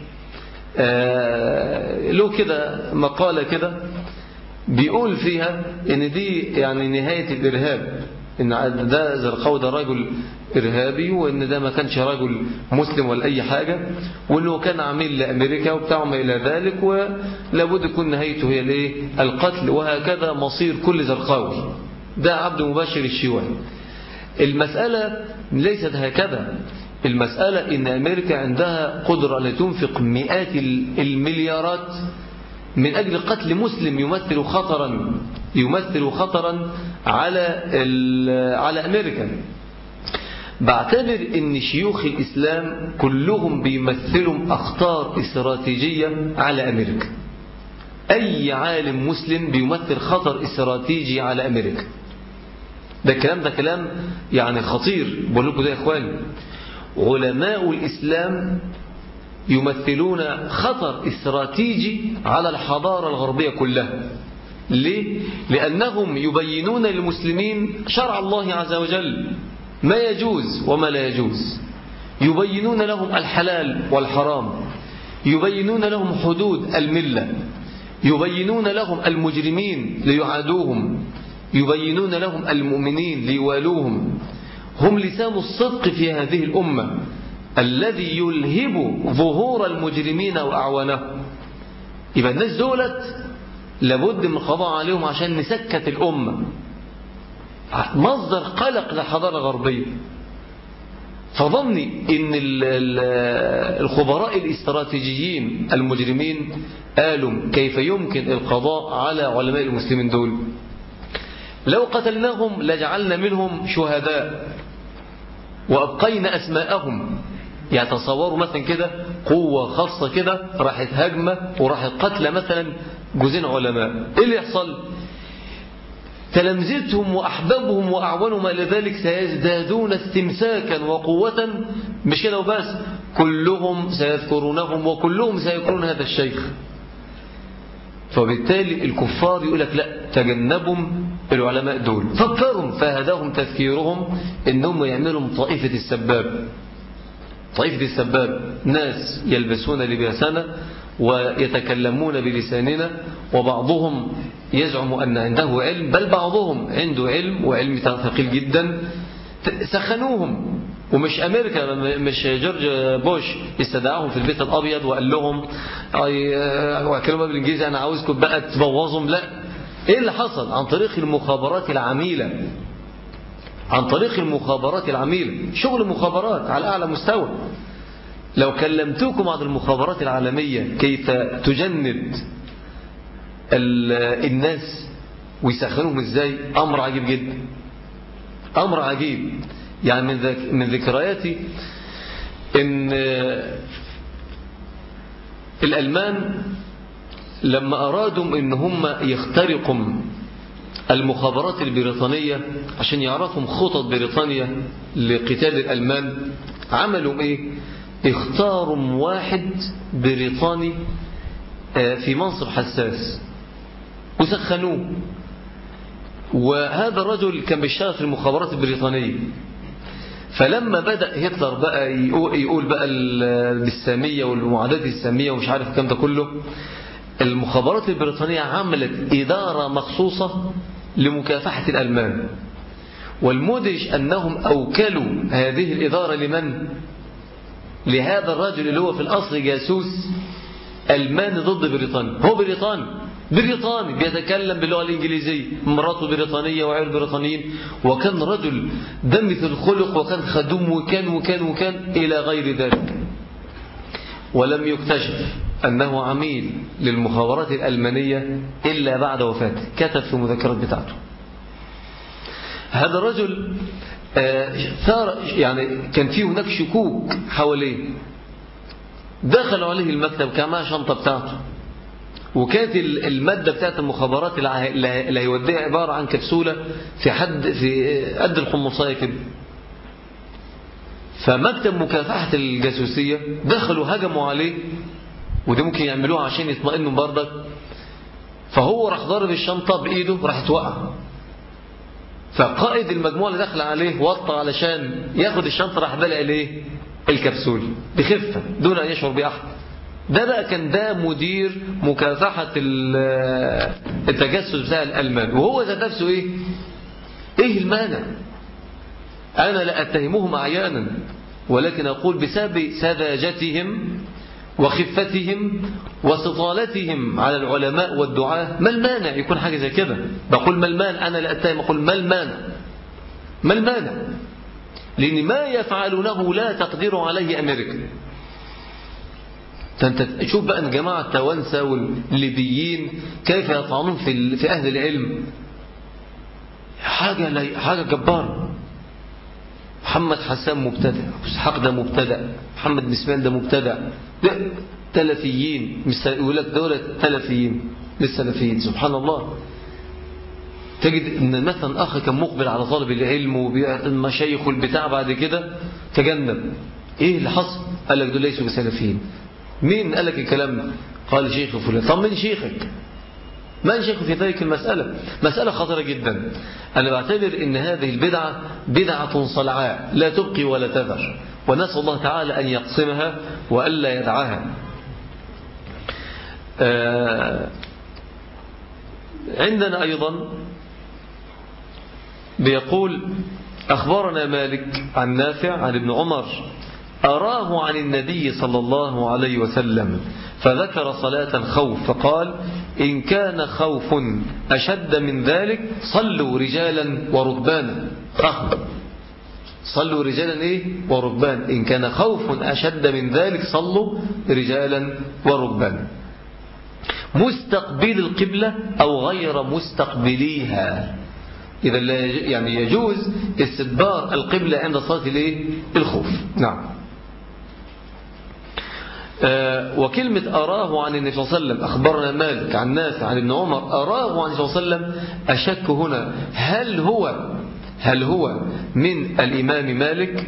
له كده مقالة كده بيقول فيها ان دي يعني نهاية الإرهاب ان ده زرقاوي ده رجل إرهابي وان ده ما كانش رجل مسلم ولا أي حاجة وانه كان عميل لأمريكا وبتاع ما إلى ذلك ولابد يكون نهايته هي الايه القتل وهكذا مصير كل زرقاوي ده عبد مباشر الشيوعي المسألة ليست هكذا المسألة إن أمريكا عندها قدرة أن تنفق مئات المليارات من أجل قتل مسلم يمثل خطرا يمثل خطرا على على أمريكا بعتبر ان شيوخ الإسلام كلهم بيمثلوا أخطار استراتيجية على أمريكا أي عالم مسلم بيمثل خطر استراتيجي على أمريكا ده الكلام ده كلام يعني خطير بقول لكم ده يا إخواني علماء الإسلام يمثلون خطر استراتيجي على الحضارة الغربية كلها ليه؟ لأنهم يبينون للمسلمين شرع الله عز وجل ما يجوز وما لا يجوز يبينون لهم الحلال والحرام يبينون لهم حدود الملة يبينون لهم المجرمين ليعادوهم يبينون لهم المؤمنين ليوالوهم هم لسان الصدق في هذه الأمة الذي يلهب ظهور المجرمين وأعوانهم يبقى الناس دولت لابد من القضاء عليهم عشان نسكت الأمة مصدر قلق للحضارة الغربية فظني ان الخبراء الاستراتيجيين المجرمين قالوا كيف يمكن القضاء على علماء المسلمين دول لو قتلناهم لجعلنا منهم شهداء وأبقينا أسماءهم يعني تصوروا مثلا كده قوة خاصة كده راحت هجمة وراحت قتل مثلا جزين علماء ايه اللي يحصل تلامذتهم وأحبابهم وأعوانهم إلى ذلك سيزدادون استمساكا وقوة مش كده وبس كلهم سيذكرونهم وكلهم سيذكرون هذا الشيخ فبالتالي الكفار يقول لك لا تجنبهم العلماء دول فكرهم فهداهم تذكيرهم انهم يعملوا طائفة السباب طائفة السباب ناس يلبسون لباسنا ويتكلمون بلساننا وبعضهم يزعم أن عنده علم بل بعضهم عنده علم وعلم ثقيل جدا سخنوهم ومش أمريكا مش جورج بوش استدعاهم في البيت الأبيض وقال لهم وكلمة بالإنجليزي أنا عاوزكم بقى تبوظهم لا ايه اللي حصل عن طريق المخابرات العميلة عن طريق المخابرات العميلة شغل مخابرات على أعلى مستوى لو كلمتكم عن المخابرات العالمية كيف تجند الناس ويسخنوهم ازاي امر عجيب جدا امر عجيب يعني من, ذك من ذكرياتي ان الالمان لما ارادوا ان هم يخترقوا المخابرات البريطانية عشان يعرفوا خطط بريطانيا لقتال الألمان عملوا ايه اختاروا واحد بريطاني في منصب حساس وسخنوه وهذا الرجل كان بيشتغل في المخابرات البريطانية فلما بدأ هتلر بقى يقول بقى بالسامية والمعادات السامية ومش عارف الكلام ده كله المخابرات البريطانية عملت إدارة مخصوصة لمكافحة الألمان والمدهش أنهم أوكلوا هذه الإدارة لمن؟ لهذا الرجل اللي هو في الأصل جاسوس ألماني ضد بريطانيا هو بريطاني بريطاني بيتكلم باللغة الإنجليزية مراته بريطانية وعيال بريطانيين وكان رجل دمث الخلق وكان خدوم وكان وكان وكان إلى غير ذلك ولم يكتشف أنه عميل للمخابرات الألمانية إلا بعد وفاته كتب في مذكرات بتاعته هذا الرجل ثار يعني كان فيه هناك شكوك حواليه دخلوا عليه المكتب كان معاه شنطة بتاعته وكانت المادة بتاعت المخابرات اللي هيوديها عبارة عن كبسولة في حد في قد الحمصية كده فمكتب مكافحة الجاسوسية دخلوا هجموا عليه ودي ممكن يعملوها عشان يطمئنوا بردك فهو راح ضارب الشنطة بإيده راح توقع فقائد المجموعة اللي دخل عليه وطى علشان ياخد الشنطة راح بلع الايه الكبسول بخفة دون أن يشعر بأحد ده بقى كان ده مدير مكافحة التجسس بتاع الألمان وهو ذات نفسه إيه إيه المانع أنا لا أتهمهم أعيانا ولكن أقول بسبب سذاجتهم وخفتهم وسطالتهم على العلماء والدعاة ما المانع يكون حاجة زي كده بقول ما المانع أنا لا أتهم أقول ما المانع ما المانع لأن ما يفعلونه لا تقدر عليه أمريكا فأنت شوف بقى الجماعة التوانسة والليبيين كيف يطعنون في في أهل العلم حاجة حاجة جبارة محمد حسان مبتدع اسحاق ده مبتدع محمد بسمان ده مبتدع ده تلفيين مش يقول لك دولة تلفيين مش سلفيين سبحان الله تجد ان مثلا اخ كان مقبل على طالب العلم والمشايخ والبتاع بعد كده تجنب ايه اللي حصل قال لك دول ليسوا بسلفيين مين قال لك الكلام ده قال شيخ فلان طب من شيخك ما الشيخ في ذلك المسألة مسألة خطرة جدا أنا بعتبر أن هذه البدعة بدعة صلعاء لا تبقي ولا تذر ونسأل الله تعالى أن يقسمها وألا يدعها عندنا أيضا بيقول أخبرنا مالك عن نافع عن ابن عمر أراه عن النبي صلى الله عليه وسلم فذكر صلاة الخوف فقال إن كان خوف أشد من ذلك صلوا رجالا وركبانا فهم صلوا رجالا إيه وركبان إن كان خوف أشد من ذلك صلوا رجالا وركبانا مستقبل القبلة أو غير مستقبليها إذا يعني يجوز استدبار القبلة عند صلاة الايه الخوف نعم آه وكلمة أراه عن النبي صلى الله عليه وسلم أخبرنا مالك عن نافع عن ابن عمر أراه عن النبي صلى الله عليه وسلم أشك هنا هل هو هل هو من الإمام مالك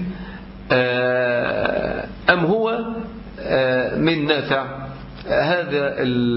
آه أم هو آه من نافع هذا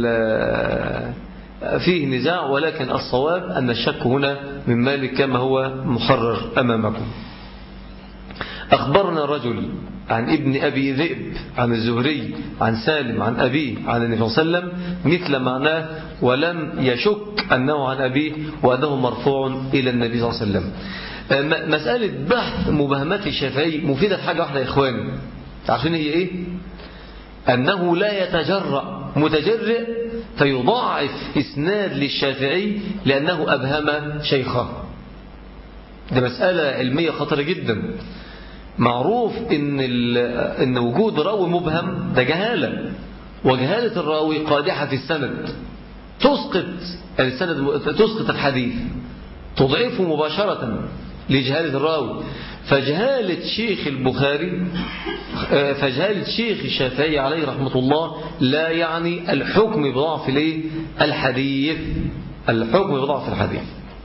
فيه نزاع ولكن الصواب أن الشك هنا من مالك كما هو محرر أمامكم أخبرنا رجل عن ابن أبي ذئب عن الزهري عن سالم عن أبيه عن النبي صلى الله عليه وسلم مثل معناه ولم يشك أنه عن أبيه وأنه مرفوع إلى النبي صلى الله عليه وسلم مسألة بحث مبهمات الشافعي مفيدة في حاجة واحدة يا إخواني عارفين هي إيه أنه لا يتجرأ متجرئ فيضاعف إسناد للشافعي لأنه أبهم شيخه ده مسألة علمية خطرة جدا معروف إن, إن وجود راوي مبهم ده جهالة وجهالة الراوي قادحة في السند تسقط السند تسقط الحديث تضعفه مباشرة لجهالة الراوي فجهالة شيخ البخاري فجهالة شيخ الشافعي عليه رحمة الله لا يعني الحكم بضعف الحديث الحكم بضعف الحديث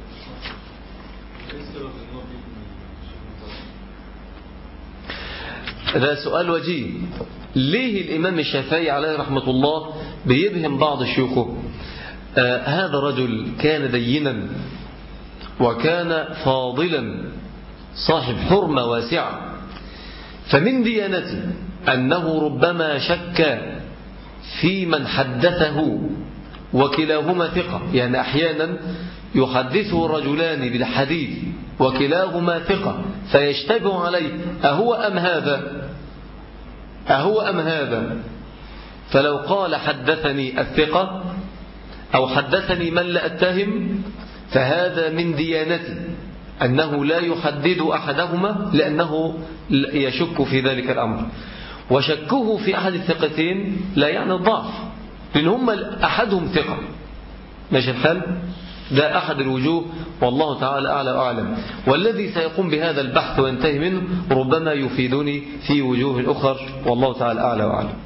ده سؤال وجيه ليه الإمام الشافعي عليه رحمة الله بيبهم بعض شيوخه آه هذا رجل كان دينا وكان فاضلا صاحب حرمة واسعة فمن ديانته أنه ربما شك في من حدثه وكلاهما ثقة يعني أحيانا يحدثه الرجلان بالحديث وكلاهما ثقة فيشتبه عليه أهو أم هذا أهو أم هذا فلو قال حدثني الثقة أو حدثني من لا أتهم فهذا من ديانتي أنه لا يحدد أحدهما لأنه يشك في ذلك الأمر وشكه في أحد الثقتين لا يعني الضعف لأن هم أحدهم ثقة ماشي الحال ده أحد الوجوه والله تعالى أعلى وأعلم والذي سيقوم بهذا البحث وينتهي منه ربما يفيدني في وجوه أخر والله تعالى أعلى وأعلم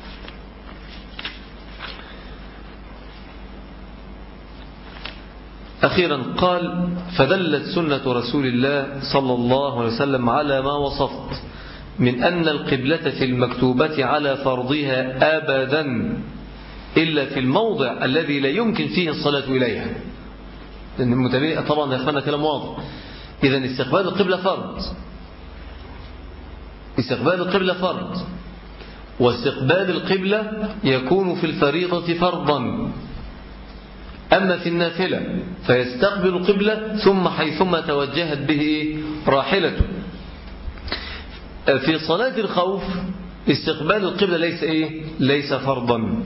أخيرا قال فدلت سنة رسول الله صلى الله عليه وسلم على ما وصفت من أن القبلة في المكتوبة على فرضها أبدا إلا في الموضع الذي لا يمكن فيه الصلاة إليها لأن المتابعين طبعا يا أخوانا كلام واضح إذا استقبال القبلة فرض استقبال القبلة فرض واستقبال القبلة يكون في الفريضة فرضا أما في النافلة فيستقبل القبلة ثم حيثما توجهت به راحلته في صلاة الخوف استقبال القبلة ليس إيه؟ ليس فرضا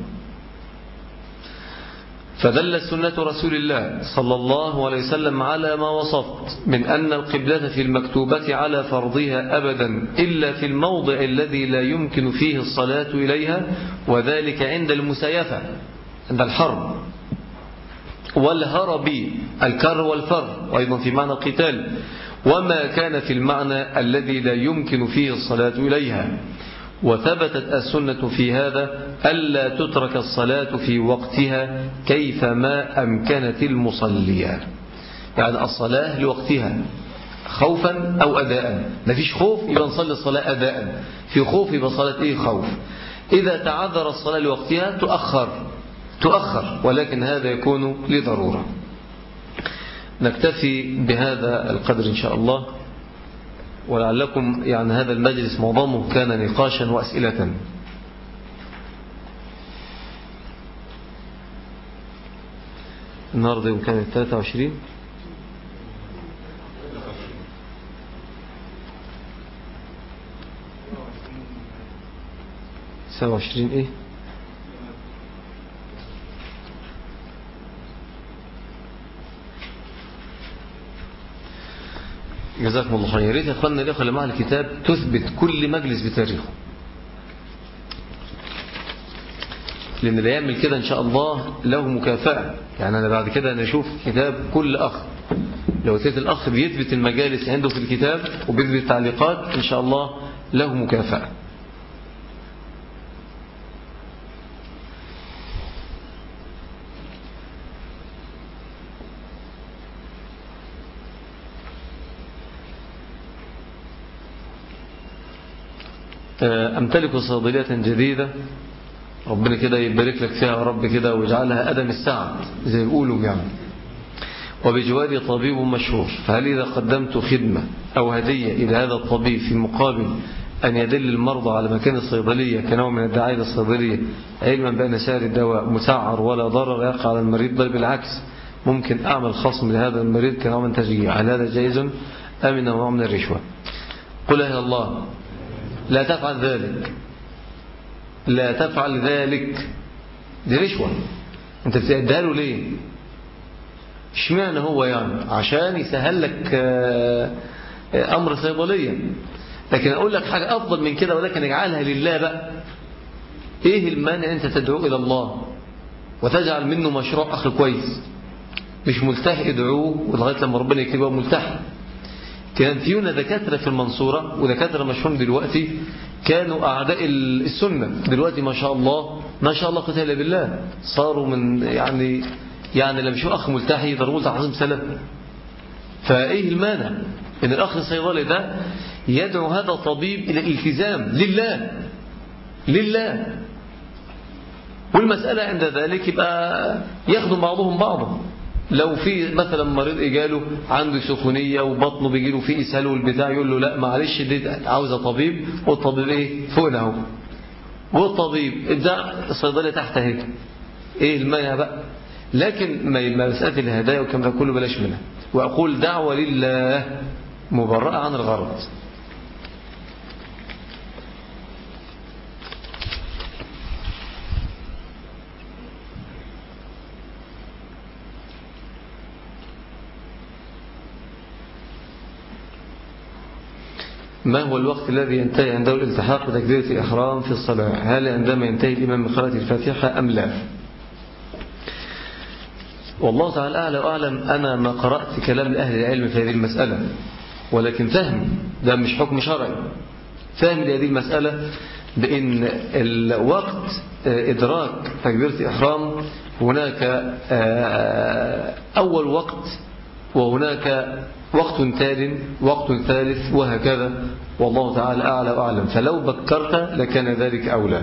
فدل سنة رسول الله صلى الله عليه وسلم على ما وصفت من أن القبلة في المكتوبة على فرضها أبدا إلا في الموضع الذي لا يمكن فيه الصلاة إليها وذلك عند المسايفة عند الحرب والهرب الكر والفر وأيضا في معنى القتال وما كان في المعنى الذي لا يمكن فيه الصلاة إليها وثبتت السنة في هذا ألا تترك الصلاة في وقتها كيفما أمكنت المصلية يعني الصلاة لوقتها خوفا أو أداء ما فيش خوف يبقى نصلي الصلاة أداء في خوف يبقى صلاة إيه خوف إذا تعذر الصلاة لوقتها تؤخر تؤخر ولكن هذا يكون لضرورة نكتفي بهذا القدر إن شاء الله ولعلكم يعني هذا المجلس معظمه كان نقاشا وأسئلة النهاردة يوم كان 23 27 ايه جزاكم الله خير يا ريت يا اخواننا الاخوه اللي معاها الكتاب تثبت كل مجلس بتاريخه لان اللي يعمل كده ان شاء الله له مكافاه يعني انا بعد كده انا اشوف كتاب كل اخ لو اتيت الاخ بيثبت المجالس عنده في الكتاب وبيثبت التعليقات ان شاء الله له مكافاه أمتلك صيدلية جديدة ربنا كده يبارك لك فيها يا رب كده ويجعلها أدم السعد زي ما بيقولوا يعني وبجواري طبيب مشهور فهل إذا قدمت خدمة أو هدية إلى هذا الطبيب في مقابل أن يدل المرضى على مكان الصيدلية كنوع من الدعاية للصيدلية علما بأن سعر الدواء مسعر ولا ضرر يقع على المريض بل بالعكس ممكن أعمل خصم لهذا المريض كنوع من تشجيع هل هذا جائز أم إنه نوع من الرشوة قل يا الله لا تفعل ذلك لا تفعل ذلك دي رشوة انت بتديها له ليه اشمعنى هو يعني عشان يسهل لك آه، آه، امر صيدليه لكن اقول لك حاجه افضل من كده ولكن اجعلها لله بقى ايه المانع انت تدعو الى الله وتجعل منه مشروع اخر كويس مش ملتحي ادعوه ولغايه لما ربنا يكتبه ملتحي كان فينا دكاترة في المنصورة ودكاترة مشهورين دلوقتي كانوا أعداء السنة دلوقتي ما شاء الله ما شاء الله قتال بالله صاروا من يعني يعني لما يشوف أخ ملتحي يضربوه تعظيم سلام فإيه المانع إن الأخ الصيدلي ده يدعو هذا الطبيب إلى الالتزام لله لله والمسألة عند ذلك يبقى يخدم بعضهم بعضا لو في مثلا مريض اجاله عنده سخونيه وبطنه بيجيله فيه اسهال والبتاع يقول له لا معلش دي عاوزه طبيب والطبيب ايه فوقنا اهو والطبيب ابدع الصيدليه تحت اهي ايه المانع بقى لكن ما مساله الهدايا والكلام ده كله بلاش منها واقول دعوه لله مبرأة عن الغرض ما هو الوقت الذي ينتهي عنده الالتحاق بتكبيرة الإحرام في الصلاة هل عندما ينتهي الإمام من قراءة الفاتحة أم لا والله تعالى أعلى وأعلم أنا ما قرأت كلام أهل العلم في هذه المسألة ولكن فهم ده مش حكم شرعي فهم لهذه المسألة بأن الوقت إدراك تكبيرة الإحرام هناك أول وقت وهناك وقت تال وقت ثالث وهكذا والله تعالى أعلى وأعلم فلو بكرت لكان ذلك أولى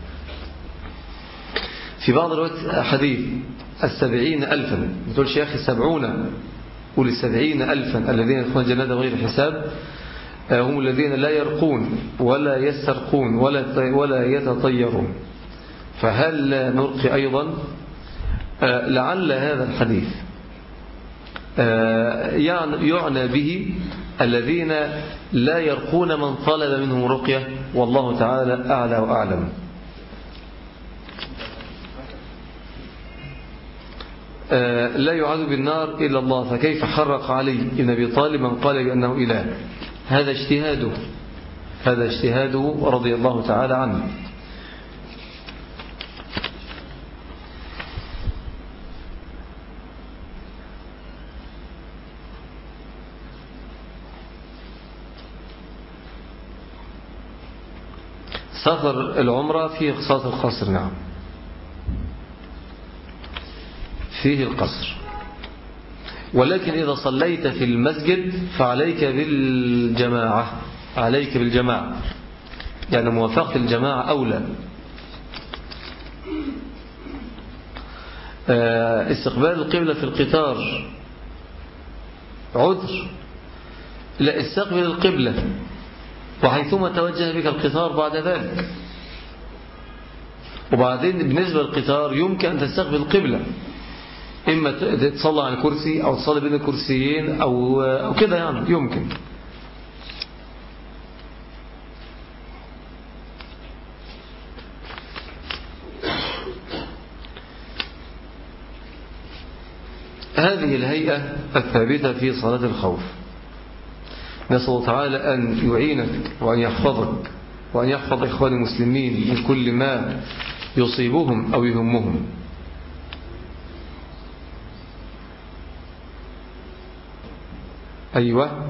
في بعض الوقت حديث السبعين ألفا بتقول شيخ السبعون قول السبعين ألفا الذين يدخلون الجنة بغير حساب هم الذين لا يرقون ولا يسترقون ولا ولا يتطيرون فهل نرقي أيضا لعل هذا الحديث يعنى به الذين لا يرقون من طلب منهم رقية والله تعالى أعلى وأعلم لا يعذب بالنار إلا الله فكيف حرق علي إن أبي طالب من قال بأنه إله هذا اجتهاده هذا اجتهاده رضي الله تعالى عنه سفر العمرة فيه اقساط القصر نعم فيه القصر ولكن إذا صليت في المسجد فعليك بالجماعة عليك بالجماعة يعني موافقة الجماعة أولى استقبال القبلة في القطار عذر لا استقبل القبلة وحيثما توجه بك القطار بعد ذلك وبعدين بالنسبة للقطار يمكن أن تستقبل القبلة إما تصلى على الكرسي أو تصلي بين الكرسيين أو, أو كده يعني يمكن هذه الهيئة الثابتة في صلاة الخوف نسأل الله تعالى أن يعينك وأن يحفظك وأن يحفظ إخوان المسلمين من كل ما يصيبهم أو يهمهم أيوة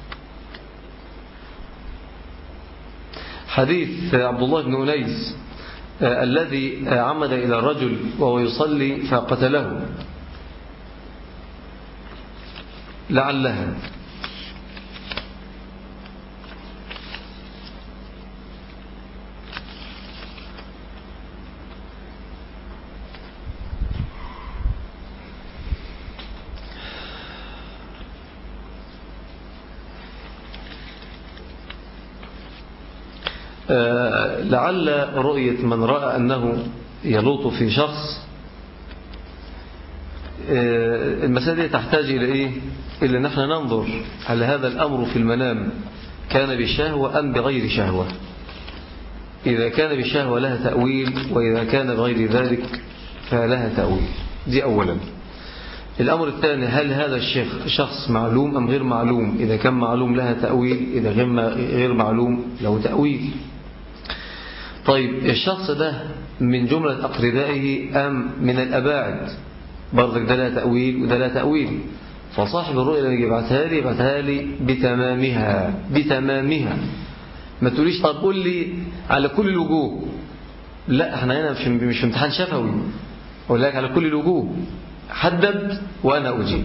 حديث عبد الله بن أنيس الذي عمد إلى الرجل وهو يصلي فقتله لعلها لعل رؤية من رأى أنه يلوط في شخص المسألة دي تحتاج إلى إيه؟ إلى نحن ننظر هل هذا الأمر في المنام كان بشهوة أم بغير شهوة إذا كان بشهوة لها تأويل وإذا كان بغير ذلك فلها تأويل دي أولا الأمر الثاني هل هذا الشيخ شخص معلوم أم غير معلوم إذا كان معلوم لها تأويل إذا غير معلوم له تأويل طيب الشخص ده من جملة أقربائه أم من الأباعد برضك ده لا تأويل وده لا تأويل فصاحب الرؤية اللي يبعثها لي يبعثها لي بتمامها بتمامها ما تقوليش طب قول لي على كل الوجوه لا احنا هنا مش مش امتحان شفوي اقول لك على كل الوجوه حدد وانا اجيب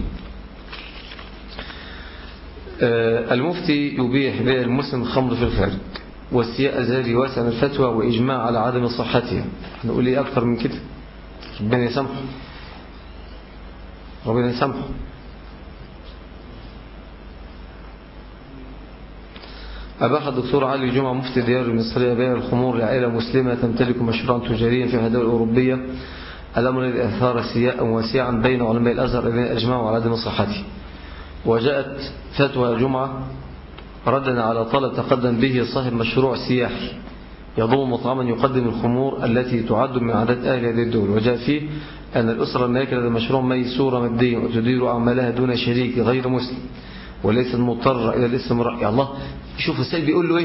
آه المفتي يبيح بيع المسلم الخمر في الخارج والسياء زادي واسع الفتوى واجماع على عدم صحتها هنقول ايه اكتر من كده ربنا يسامحه ربنا يسامحه أباح الدكتور علي جمعة مفتي ديار المصرية بيع الخمور لعائلة مسلمة تمتلك مشروعا تجاريا في الدول الأوروبية الأمر الذي أثار سياء واسعا بين علماء الأزهر الذين أجمعوا على عدم صحته وجاءت فتوى جمعة ردا على طلب تقدم به صاحب مشروع سياحي يضم مطعما يقدم الخمور التي تعد من عادات أهل هذه الدول وجاء فيه أن الأسرة المالكة لدى المشروع ميسورة ماديا وتدير أعمالها دون شريك غير مسلم وليست مضطرة إلى الاستمرار يا الله شوف السيد بيقول له إيه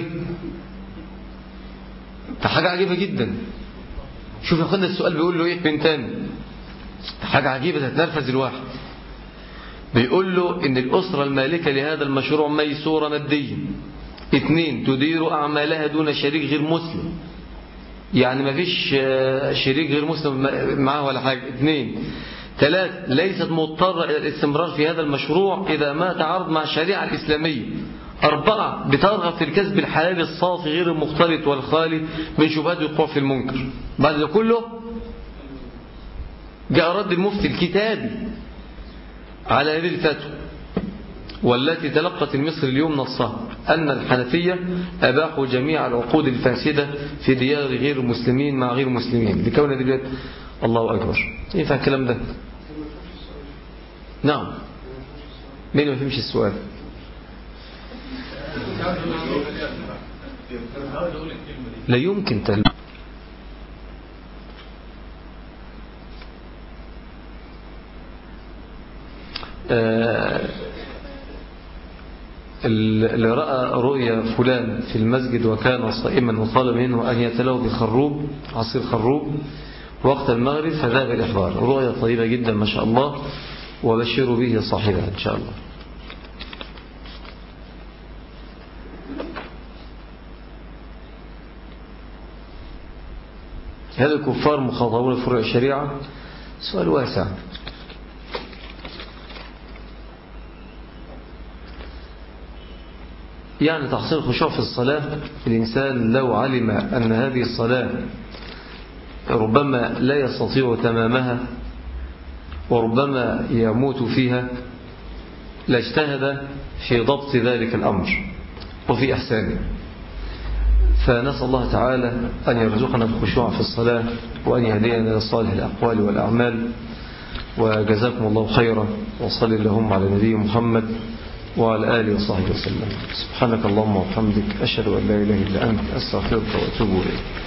ده حاجة عجيبة جدا شوف يا أخوانا السؤال بيقول له إيه من تاني حاجة عجيبة تتنرفز الواحد بيقول له إن الأسرة المالكة لهذا المشروع ميسورة ماديا اثنين تدير أعمالها دون شريك غير مسلم يعني ما فيش شريك غير مسلم معاه ولا حاجة اثنين ثلاث ليست مضطرة إلى الاستمرار في هذا المشروع إذا ما تعارض مع الشريعة الإسلامية أربعة بترغب في الكسب الحلال الصافي غير المختلط والخالي من شبهات الوقوع في المنكر بعد ده كله جاء رد المفتي الكتابي على هذه الفتوى والتي تلقت المصر اليوم نصها أن الحنفية أباحوا جميع العقود الفاسدة في ديار غير المسلمين مع غير المسلمين لكون دي الله أكبر ينفع الكلام ده نعم مين ما فهمش السؤال لا يمكن تل... آه اللي رأى رؤيا فلان في المسجد وكان صائما وطلب منه أن يتلو بخروب عصير خروب وقت المغرب فذهب الإحضار رؤيا طيبة جدا ما شاء الله وبشروا به صاحبها إن شاء الله هل الكفار مخاطبون فروع الشريعة سؤال واسع يعني تحصيل الخشوع في الصلاة الإنسان لو علم أن هذه الصلاة ربما لا يستطيع تمامها وربما يموت فيها لاجتهد في ضبط ذلك الأمر وفي إحسانه فنسأل الله تعالى أن يرزقنا الخشوع في الصلاة وأن يهدينا لصالح الأقوال والأعمال وجزاكم الله خيرا وصل اللهم على نبي محمد وعلى آله وصحبه وسلم سبحانك اللهم وبحمدك أشهد أن لا إله إلا أنت أستغفرك وأتوب إليك